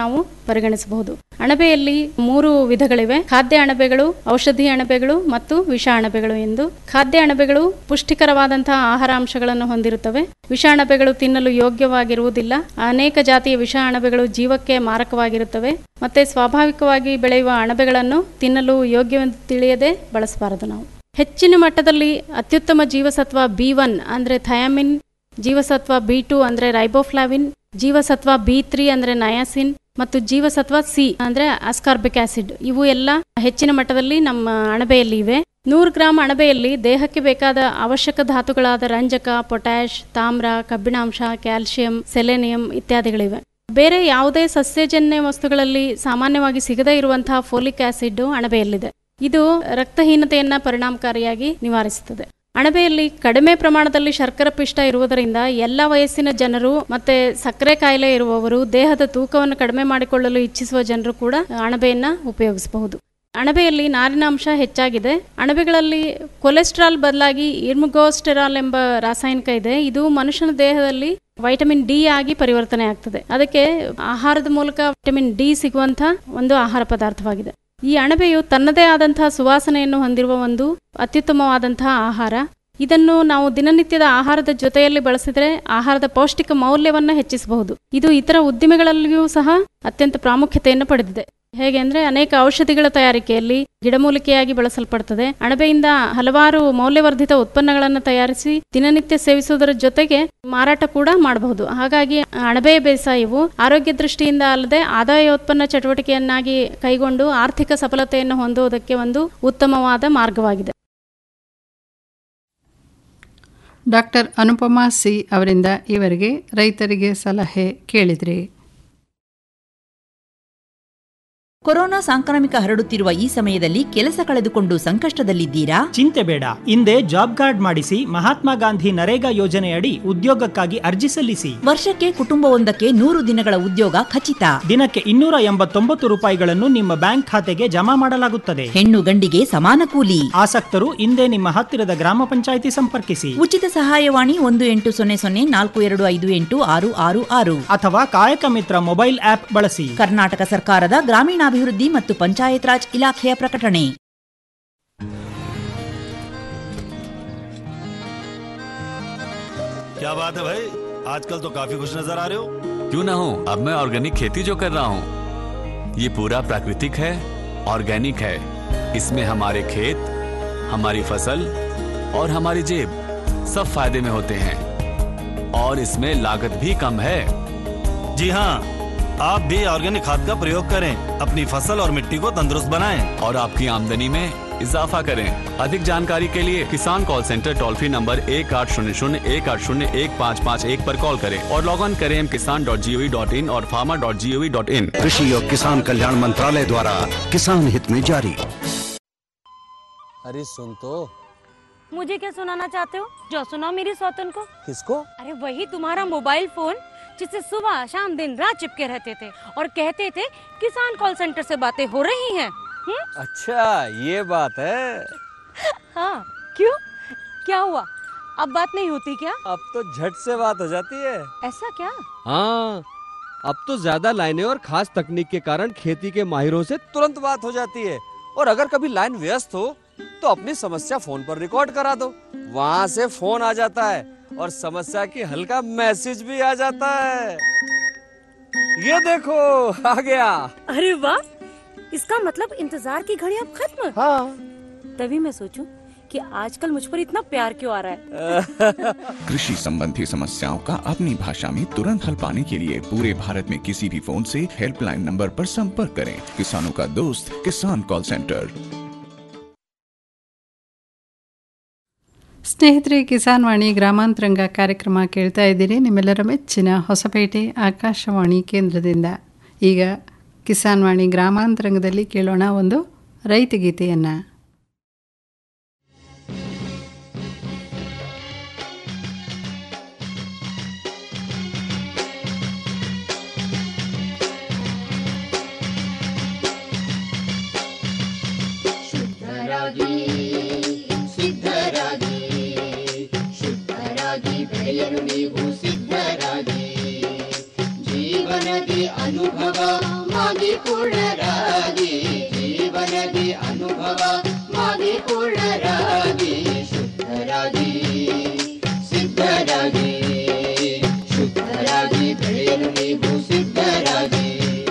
ಪರಿಗಣಿಸಬಹುದು ಅಣಬೆಯಲ್ಲಿ ಮೂರು ವಿಧಗಳಿವೆ ಖಾದ್ಯ ಅಣಬೆಗಳು ಔಷಧಿ ಅಣಬೆಗಳು ಮತ್ತು ವಿಷ ಅಣಬೆಗಳು ಎಂದು ಖಾದ್ಯ ಅಣಬೆಗಳು ಪುಷ್ಟಿಕರವಾದಂತಹ ಆಹಾರ ಅಂಶಗಳನ್ನು ಹೊಂದಿರುತ್ತವೆ ವಿಷ ಅಣಬೆಗಳು ತಿನ್ನಲು ಯೋಗ್ಯವಾಗಿರುವುದಿಲ್ಲ ಅನೇಕ ಜಾತಿಯ ವಿಷ ಅಣಬೆಗಳು ಜೀವಕ್ಕೆ ಮಾರಕವಾಗಿರುತ್ತವೆ ಮತ್ತೆ ಸ್ವಾಭಾವಿಕವಾಗಿ ಬೆಳೆಯುವ ಅಣಬೆಗಳನ್ನು ತಿನ್ನಲು ಯೋಗ್ಯವೆಂದು ತಿಳಿಯದೆ ಬಳಸಬಾರದು ನಾವು ಹೆಚ್ಚಿನ ಮಟ್ಟದಲ್ಲಿ ಅತ್ಯುತ್ತಮ ಜೀವಸತ್ವ ಬಿ ಒನ್ ಅಂದರೆ ಥಯಾಮಿನ್ ಜೀವಸತ್ವ ಬಿ ಟು ಅಂದರೆ ರೈಬೋಫ್ಲಾವಿನ್ ಜೀವಸತ್ವ ಬಿ ತ್ರೀ ಅಂದರೆ ನಯಾಸಿನ್ ಮತ್ತು ಜೀವಸತ್ವ ಸಿ ಅಂದರೆ ಅಸ್ಕಾರ್ಬಿಕ್ ಆಸಿಡ್ ಇವು ಎಲ್ಲ ಹೆಚ್ಚಿನ ಮಟ್ಟದಲ್ಲಿ ನಮ್ಮ ಅಣಬೆಯಲ್ಲಿ ಇವೆ ನೂರು ಗ್ರಾಂ ಅಣಬೆಯಲ್ಲಿ ದೇಹಕ್ಕೆ ಬೇಕಾದ ಅವಶ್ಯಕ ಧಾತುಗಳಾದ ರಂಜಕ ಪೊಟ್ಯಾಷ್ ತಾಮ್ರ ಕಬ್ಬಿಣಾಂಶ ಕ್ಯಾಲ್ಸಿಯಂ ಸೆಲೆನಿಯಂ ಇತ್ಯಾದಿಗಳಿವೆ ಬೇರೆ ಯಾವುದೇ ಸಸ್ಯಜನ್ಯ ವಸ್ತುಗಳಲ್ಲಿ ಸಾಮಾನ್ಯವಾಗಿ ಸಿಗದೇ ಇರುವಂತಹ ಫೋಲಿಕ್ ಆಸಿಡ್ ಅಣಬೆಯಲ್ಲಿದೆ ಇದು ರಕ್ತಹೀನತೆಯನ್ನ ಪರಿಣಾಮಕಾರಿಯಾಗಿ ನಿವಾರಿಸುತ್ತದೆ ಅಣಬೆಯಲ್ಲಿ ಕಡಿಮೆ ಪ್ರಮಾಣದಲ್ಲಿ ಶರ್ಕರ ಪಿಷ್ಟ ಇರುವುದರಿಂದ ಎಲ್ಲ ವಯಸ್ಸಿನ ಜನರು ಮತ್ತೆ ಸಕ್ಕರೆ ಕಾಯಿಲೆ ಇರುವವರು ದೇಹದ ತೂಕವನ್ನು ಕಡಿಮೆ ಮಾಡಿಕೊಳ್ಳಲು ಇಚ್ಛಿಸುವ ಜನರು ಕೂಡ ಅಣಬೆಯನ್ನ ಉಪಯೋಗಿಸಬಹುದು ಅಣಬೆಯಲ್ಲಿ ನಾರಿನಾಂಶ ಹೆಚ್ಚಾಗಿದೆ ಅಣಬೆಗಳಲ್ಲಿ ಕೊಲೆಸ್ಟ್ರಾಲ್ ಬದಲಾಗಿ ಇರ್ಮುಗೋಸ್ಟೆರಾಲ್ ಎಂಬ ರಾಸಾಯನಿಕ ಇದೆ ಇದು ಮನುಷ್ಯನ ದೇಹದಲ್ಲಿ ವೈಟಮಿನ್ ಡಿ ಆಗಿ ಪರಿವರ್ತನೆ ಆಗ್ತದೆ ಅದಕ್ಕೆ ಆಹಾರದ ಮೂಲಕ ವಿಟಮಿನ್ ಡಿ ಸಿಗುವಂತ ಒಂದು ಆಹಾರ ಪದಾರ್ಥವಾಗಿದೆ ಈ ಅಣಬೆಯು ತನ್ನದೇ ಆದಂತಹ ಸುವಾಸನೆಯನ್ನು ಹೊಂದಿರುವ ಒಂದು ಅತ್ಯುತ್ತಮವಾದಂತಹ ಆಹಾರ ಇದನ್ನು ನಾವು ದಿನನಿತ್ಯದ ಆಹಾರದ ಜೊತೆಯಲ್ಲಿ ಬಳಸಿದರೆ ಆಹಾರದ ಪೌಷ್ಟಿಕ ಮೌಲ್ಯವನ್ನು ಹೆಚ್ಚಿಸಬಹುದು ಇದು ಇತರ ಉದ್ದಿಮೆಗಳಲ್ಲಿಯೂ ಸಹ ಅತ್ಯಂತ ಪ್ರಾಮುಖ್ಯತೆಯನ್ನು ಪಡೆದಿದೆ ಹೇಗೆ ಅಂದ್ರೆ ಅನೇಕ ಔಷಧಿಗಳ ತಯಾರಿಕೆಯಲ್ಲಿ ಗಿಡಮೂಲಿಕೆಯಾಗಿ ಬಳಸಲ್ಪಡುತ್ತದೆ ಅಣಬೆಯಿಂದ ಹಲವಾರು ಮೌಲ್ಯವರ್ಧಿತ ಉತ್ಪನ್ನಗಳನ್ನು ತಯಾರಿಸಿ ದಿನನಿತ್ಯ ಸೇವಿಸುವುದರ ಜೊತೆಗೆ ಮಾರಾಟ ಕೂಡ ಮಾಡಬಹುದು ಹಾಗಾಗಿ ಅಣಬೆಯ ಬೇಸಾಯವು ಆರೋಗ್ಯ ದೃಷ್ಟಿಯಿಂದ ಅಲ್ಲದೆ ಆದಾಯೋತ್ಪನ್ನ ಚಟುವಟಿಕೆಯನ್ನಾಗಿ ಕೈಗೊಂಡು ಆರ್ಥಿಕ ಸಫಲತೆಯನ್ನು ಹೊಂದುವುದಕ್ಕೆ ಒಂದು ಉತ್ತಮವಾದ ಮಾರ್ಗವಾಗಿದೆ ಡಾಕ್ಟರ್ ಅನುಪಮಾ ಸಿ ಅವರಿಂದ ಇವರಿಗೆ ರೈತರಿಗೆ ಸಲಹೆ ಕೇಳಿದ್ರಿ ಕೊರೋನಾ ಸಾಂಕ್ರಾಮಿಕ ಹರಡುತ್ತಿರುವ ಈ ಸಮಯದಲ್ಲಿ ಕೆಲಸ ಕಳೆದುಕೊಂಡು ಸಂಕಷ್ಟದಲ್ಲಿದ್ದೀರಾ ಚಿಂತೆ ಬೇಡ ಹಿಂದೆ ಜಾಬ್ ಕಾರ್ಡ್ ಮಾಡಿಸಿ ಮಹಾತ್ಮ ಗಾಂಧಿ ನರೇಗಾ ಯೋಜನೆಯಡಿ ಉದ್ಯೋಗಕ್ಕಾಗಿ ಅರ್ಜಿ ಸಲ್ಲಿಸಿ ವರ್ಷಕ್ಕೆ ಕುಟುಂಬವೊಂದಕ್ಕೆ ನೂರು ದಿನಗಳ ಉದ್ಯೋಗ ಖಚಿತ ದಿನಕ್ಕೆ ಇನ್ನೂರ ಎಂಬತ್ತೊಂಬತ್ತು ರೂಪಾಯಿಗಳನ್ನು ನಿಮ್ಮ ಬ್ಯಾಂಕ್ ಖಾತೆಗೆ ಜಮಾ ಮಾಡಲಾಗುತ್ತದೆ ಹೆಣ್ಣು ಗಂಡಿಗೆ ಸಮಾನ ಕೂಲಿ ಆಸಕ್ತರು ಹಿಂದೆ ನಿಮ್ಮ ಹತ್ತಿರದ ಗ್ರಾಮ ಪಂಚಾಯಿತಿ ಸಂಪರ್ಕಿಸಿ ಉಚಿತ ಸಹಾಯವಾಣಿ ಒಂದು ಎಂಟು ಸೊನ್ನೆ ಸೊನ್ನೆ ನಾಲ್ಕು ಎರಡು ಐದು ಎಂಟು ಆರು ಆರು ಆರು ಅಥವಾ ಕಾಯಕ ಮಿತ್ರ ಮೊಬೈಲ್ ಆಪ್ ಬಳಸಿ ಕರ್ನಾಟಕ ಸರ್ಕಾರದ ಗ್ರಾಮೀಣಾಭಿವೃದ್ಧಿ ಮತ್ತು ಪಂಚಾಯತ್ ರಾಜ್ ಇಲಾಖೆಯ ಪ್ರಕಟಣೆ क्या बात है भाई आजकल तो काफी खुश नजर आ रहे हो क्यों ना हो अब मैं ऑर्गेनिक खेती जो कर रहा हूँ ये पूरा प्राकृतिक है ऑर्गेनिक है इसमें हमारे खेत हमारी फसल और हमारी जेब सब फायदे में होते हैं और इसमें लागत भी कम है जी हाँ आप भी ऑर्गेनिक खाद का प्रयोग करें अपनी फसल और मिट्टी को तंदुरुस्त बनाएं और आपकी आमदनी में इजाफा करें अधिक जानकारी के लिए Kisan call centre toll free number एक आठ शून्य शून्य एक आठ शून्य एक पाँच पाँच एक पर कॉल करें और लॉग ऑन करें Kisan dot G O V dot in और farmer dot G O V dot in कृषि और किसान कल्याण मंत्रालय द्वारा किसान हित में जारी अरे सुन तो मुझे क्या सुनाना चाहते हो जो सुनाओ मेरी सौतन को किसको अरे वही तुम्हारा मोबाइल फोन जिससे सुबह शाम दिन रात चिपके रहते थे और कहते थे किसान कॉल सेंटर से बातें हो रही हैं हम्म? अच्छा ये बात है हाँ क्यों क्या हुआ अब बात नहीं होती क्या अब तो झट से बात हो जाती है ऐसा क्या हाँ अब तो ज्यादा लाइनें और खास तकनीक के कारण खेती के माहिरों से तुरंत बात हो जाती है और अगर कभी लाइन व्यस्त हो तो अपनी समस्या फोन पर रिकॉर्ड करा दो वहाँ से फोन आ जाता है और समस्या की हल का मैसेज भी आ जाता है ये देखो आ गया अरे वाह इसका मतलब इंतजार की घड़ी अब खत्म हाँ तभी मैं सोचूं कि आजकल मुझ पर इतना प्यार क्यों आ रहा है कृषि संबंधी समस्याओं का अपनी भाषा में तुरंत हल पाने के लिए पूरे भारत में किसी भी फोन से हेल्पलाइन नंबर पर संपर्क करें किसानों का दोस्त किसान कॉल सेंटर ಸ್ನೇಹಿತರೆ ಕಿಸಾನ್ ವಾಣಿ ಗ್ರಾಮಾಂತರಂಗ ಕಾರ್ಯಕ್ರಮ ಕೇಳ್ತಾ ಇದ್ದೀರಿ ನಿಮ್ಮೆಲ್ಲರ ಮೆಚ್ಚಿನ ಹೊಸಪೇಟೆ ಆಕಾಶವಾಣಿ ಕೇಂದ್ರದಿಂದ ಈಗ ಕಿಸಾನ್ ವಾಣಿ ಗ್ರಾಮಾಂತರಂಗದಲ್ಲಿ ಕೇಳೋಣ ಒಂದು ರೈತಗೀತೆಯನ್ನು ಶುದ್ಧರಾಗಿ ಸಿದ್ಧರಾಗಿ ಶುದ್ಧರಾಗಿ ಬೆಳೆಯಲು ನೀವು ಸಿದ್ಧರಾಗಿ ಜೀವ ಜೀವನದಿ ಅನುಭವ ಮಾಗಿ ಪೂರ್ಣರಾಗಿ ಜೀವನದಿ ಅನುಭವ ಮಾಗಿ ಪೂರ್ಣರಾಗಿ ಶುದ್ಧರಾಗಿ ಸಿದ್ಧರಾಗಿ ಶುದ್ಧರಾಗಿ ಬೆಳೆಯಲು ನೀವು ಸಿದ್ಧರಾಗಿ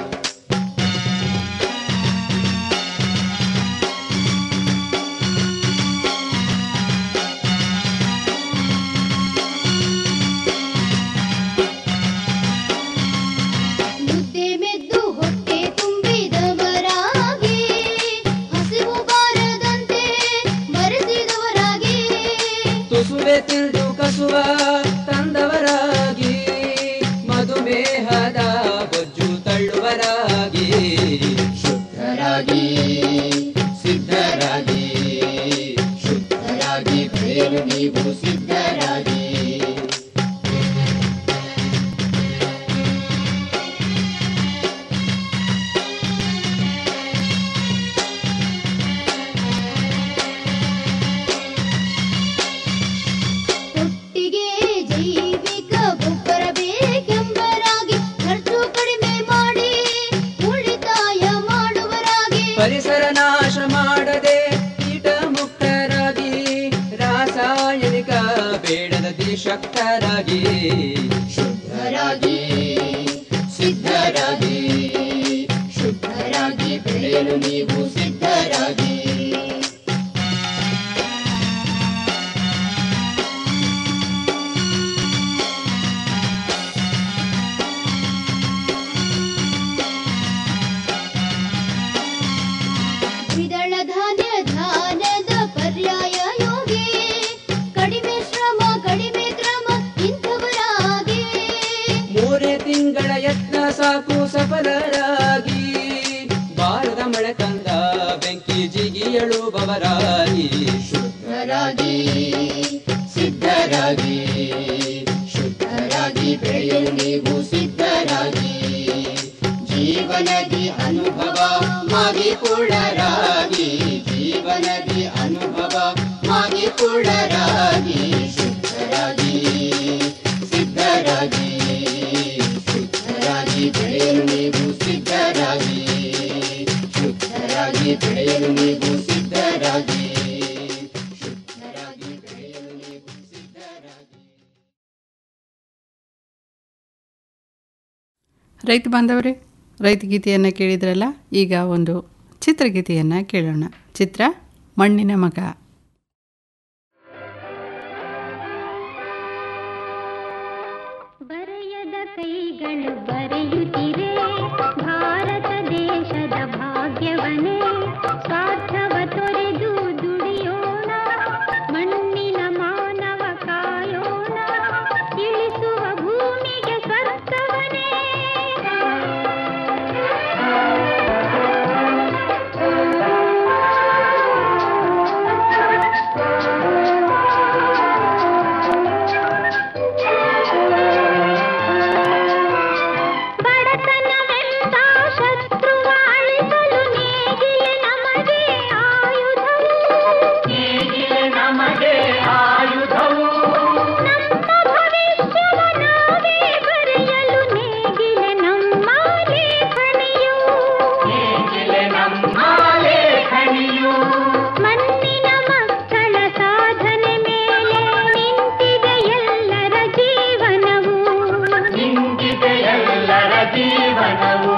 ಮುದ್ದೆ ಮೆದ್ದು ಹೊಟ್ಟೆ ತುಂಬಿದವರಾಗಿ ಹಸಿವು ಬಾರದಂತೆ ಬರೆಸಿದವರಾಗಿ ತುಸುವೆ ತಿಳಿದು ಕಸುವ ತಂದವರಾಗಿ ಮಧುಮೇಹದ ಬೊಜ್ಜು ತಳ್ಳುವರಾಗಿ ಶುದ್ಧರಾಗಿ ಸಿದ್ಧರಾಗಿ ಶುದ್ಧರಾಗಿ ಬೆಳೆಯಲು ನೀವು ಸಿದ್ಧರಾಗಿ ಒಟ್ಟಿಗೆ ಜೈವಿಕ ಗೊಬ್ಬರ ಬೇಕೆಂಬರಾಗಿ ಖರ್ಚು ಕಡಿಮೆ ಮಾಡಿ ಉಳಿತಾಯ ಮಾಡುವರಾಗಿ ಪರಿಸರ ನಾಶ ಮಾಡದೆ ಕೀಟ ಮುಕ್ತರಾಗಿ ರಾಸಾಯನಿಕ ಬೇಡದ ಶಕ್ತರಾಗಿ ಶುದ್ಧರಾಗಿ ಸಿದ್ಧರಾಗಿ ಶುದ್ಧರಾಗಿ ಬೆಳೆಯಲು ನೀವು ಸಿದ್ಧರಾಗಿ ದ್ವಿದಳ ಧಾನ್ಯ ಧಾನ್ಯದ ಪರ್ಯಾಯ ಯೋಗಿ ಕಡಿಮೆ ಶ್ರಮ ಕಡಿಮೆ ಕ್ರಮ ಇಂಥವರಾಗಿ ಮೂರೇ ತಿಂಗಳ ಯತ್ನ ಸಾಕು ಸಫಲರಾಗಿ ಬಾರದ ಮಳೆ ತಂದ ಬೆಂಕಿ ಜಿಗಿಯಳುವವರಾಗಿ ಶುದ್ಧರಾಗಿ ಸಿದ್ಧರಾಗಿ ಶುದ್ಧರಾಗಿ ಬೆಳೆಯಲು ನೀವು ಸಿದ್ಧರಾಗಿ ಜೀವನದಿ ಅನುಭವ ಮಾಗಿ ಪೂರ್ಣರಾಗಿ ಜೀವನದಿ ಅನುಭವ ಮಾಗಿ ಪೂರ್ಣರಾಗಿ ಶುದ್ಧರಾಗಿ ಸಿದ್ಧರಾಗಿ ಶುದ್ಧರಾಗಿ ಬೆಳೆಯಲು ನೀವು ಸಿದ್ಧರಾಗಿ ಶುದ್ಧರಾಗಿ ಬೆಳೆಯಲು ನೀವು ಸಿದ್ಧರಾಗಿ ಶುದ್ಧರಾಗಿ ಬೆಳೆಯಲು ನೀವು ಸಿದ್ಧರಾಗಿ ರೈತ ಬಾಂಧವರೇ ರೈತ ಗೀತೆಯನ್ನು ಕೇಳಿದ್ರಲ್ಲ ಈಗ ಒಂದು ಚಿತ್ರಗೀತೆಯನ್ನು ಕೇಳೋಣ ಚಿತ್ರ ಮಣ್ಣಿನ ಮಗ ಬರೆಯದ ಕೈಗಳು ಬರೆಯುತ್ತಿರೆ ಭಾರತ ದೇಶದ ಭಾಗ್ಯವನೇ ಸ್ವಾರ್ಥವ ತೊರೆದು ದುಡಿಯೋಣ ಮಣ್ಣಿನ ಮಾನವ ಕಾಯೋಣ ಇಳಿಸುವ ಭೂಮಿಗೆ ಸ್ವರ್ಥವನೇ ಬಡತನವೆಂಬ ಶತ್ರುವ ಅಳಿಸಲು ನೇಗಿಲೆ ನಮಗೆ ಆಯುಧವು ನೇಗಿಲೆ ನಮಗೆ ಆಯುಧವು ನಮ್ಮ ಭವಿಷ್ಯವ ನಾವೇ ಬರೆಯಲು ನೇಗಿಲೆ ನಮ್ಮ ಲೇಖನಿಯು ನೇಗಿಲೆ ನಮ್ಮ ಲೇಖನಿಯು ಮಣ್ಣಿನ ಮಕ್ಕಳ ಸಾಧನೆ ಮೇಲೆ ನಿಂತಿದೆ ಎಲ್ಲರ ಜೀವನವು ನಿಂತಿದೆ ಎಲ್ಲರ ಜೀವನವು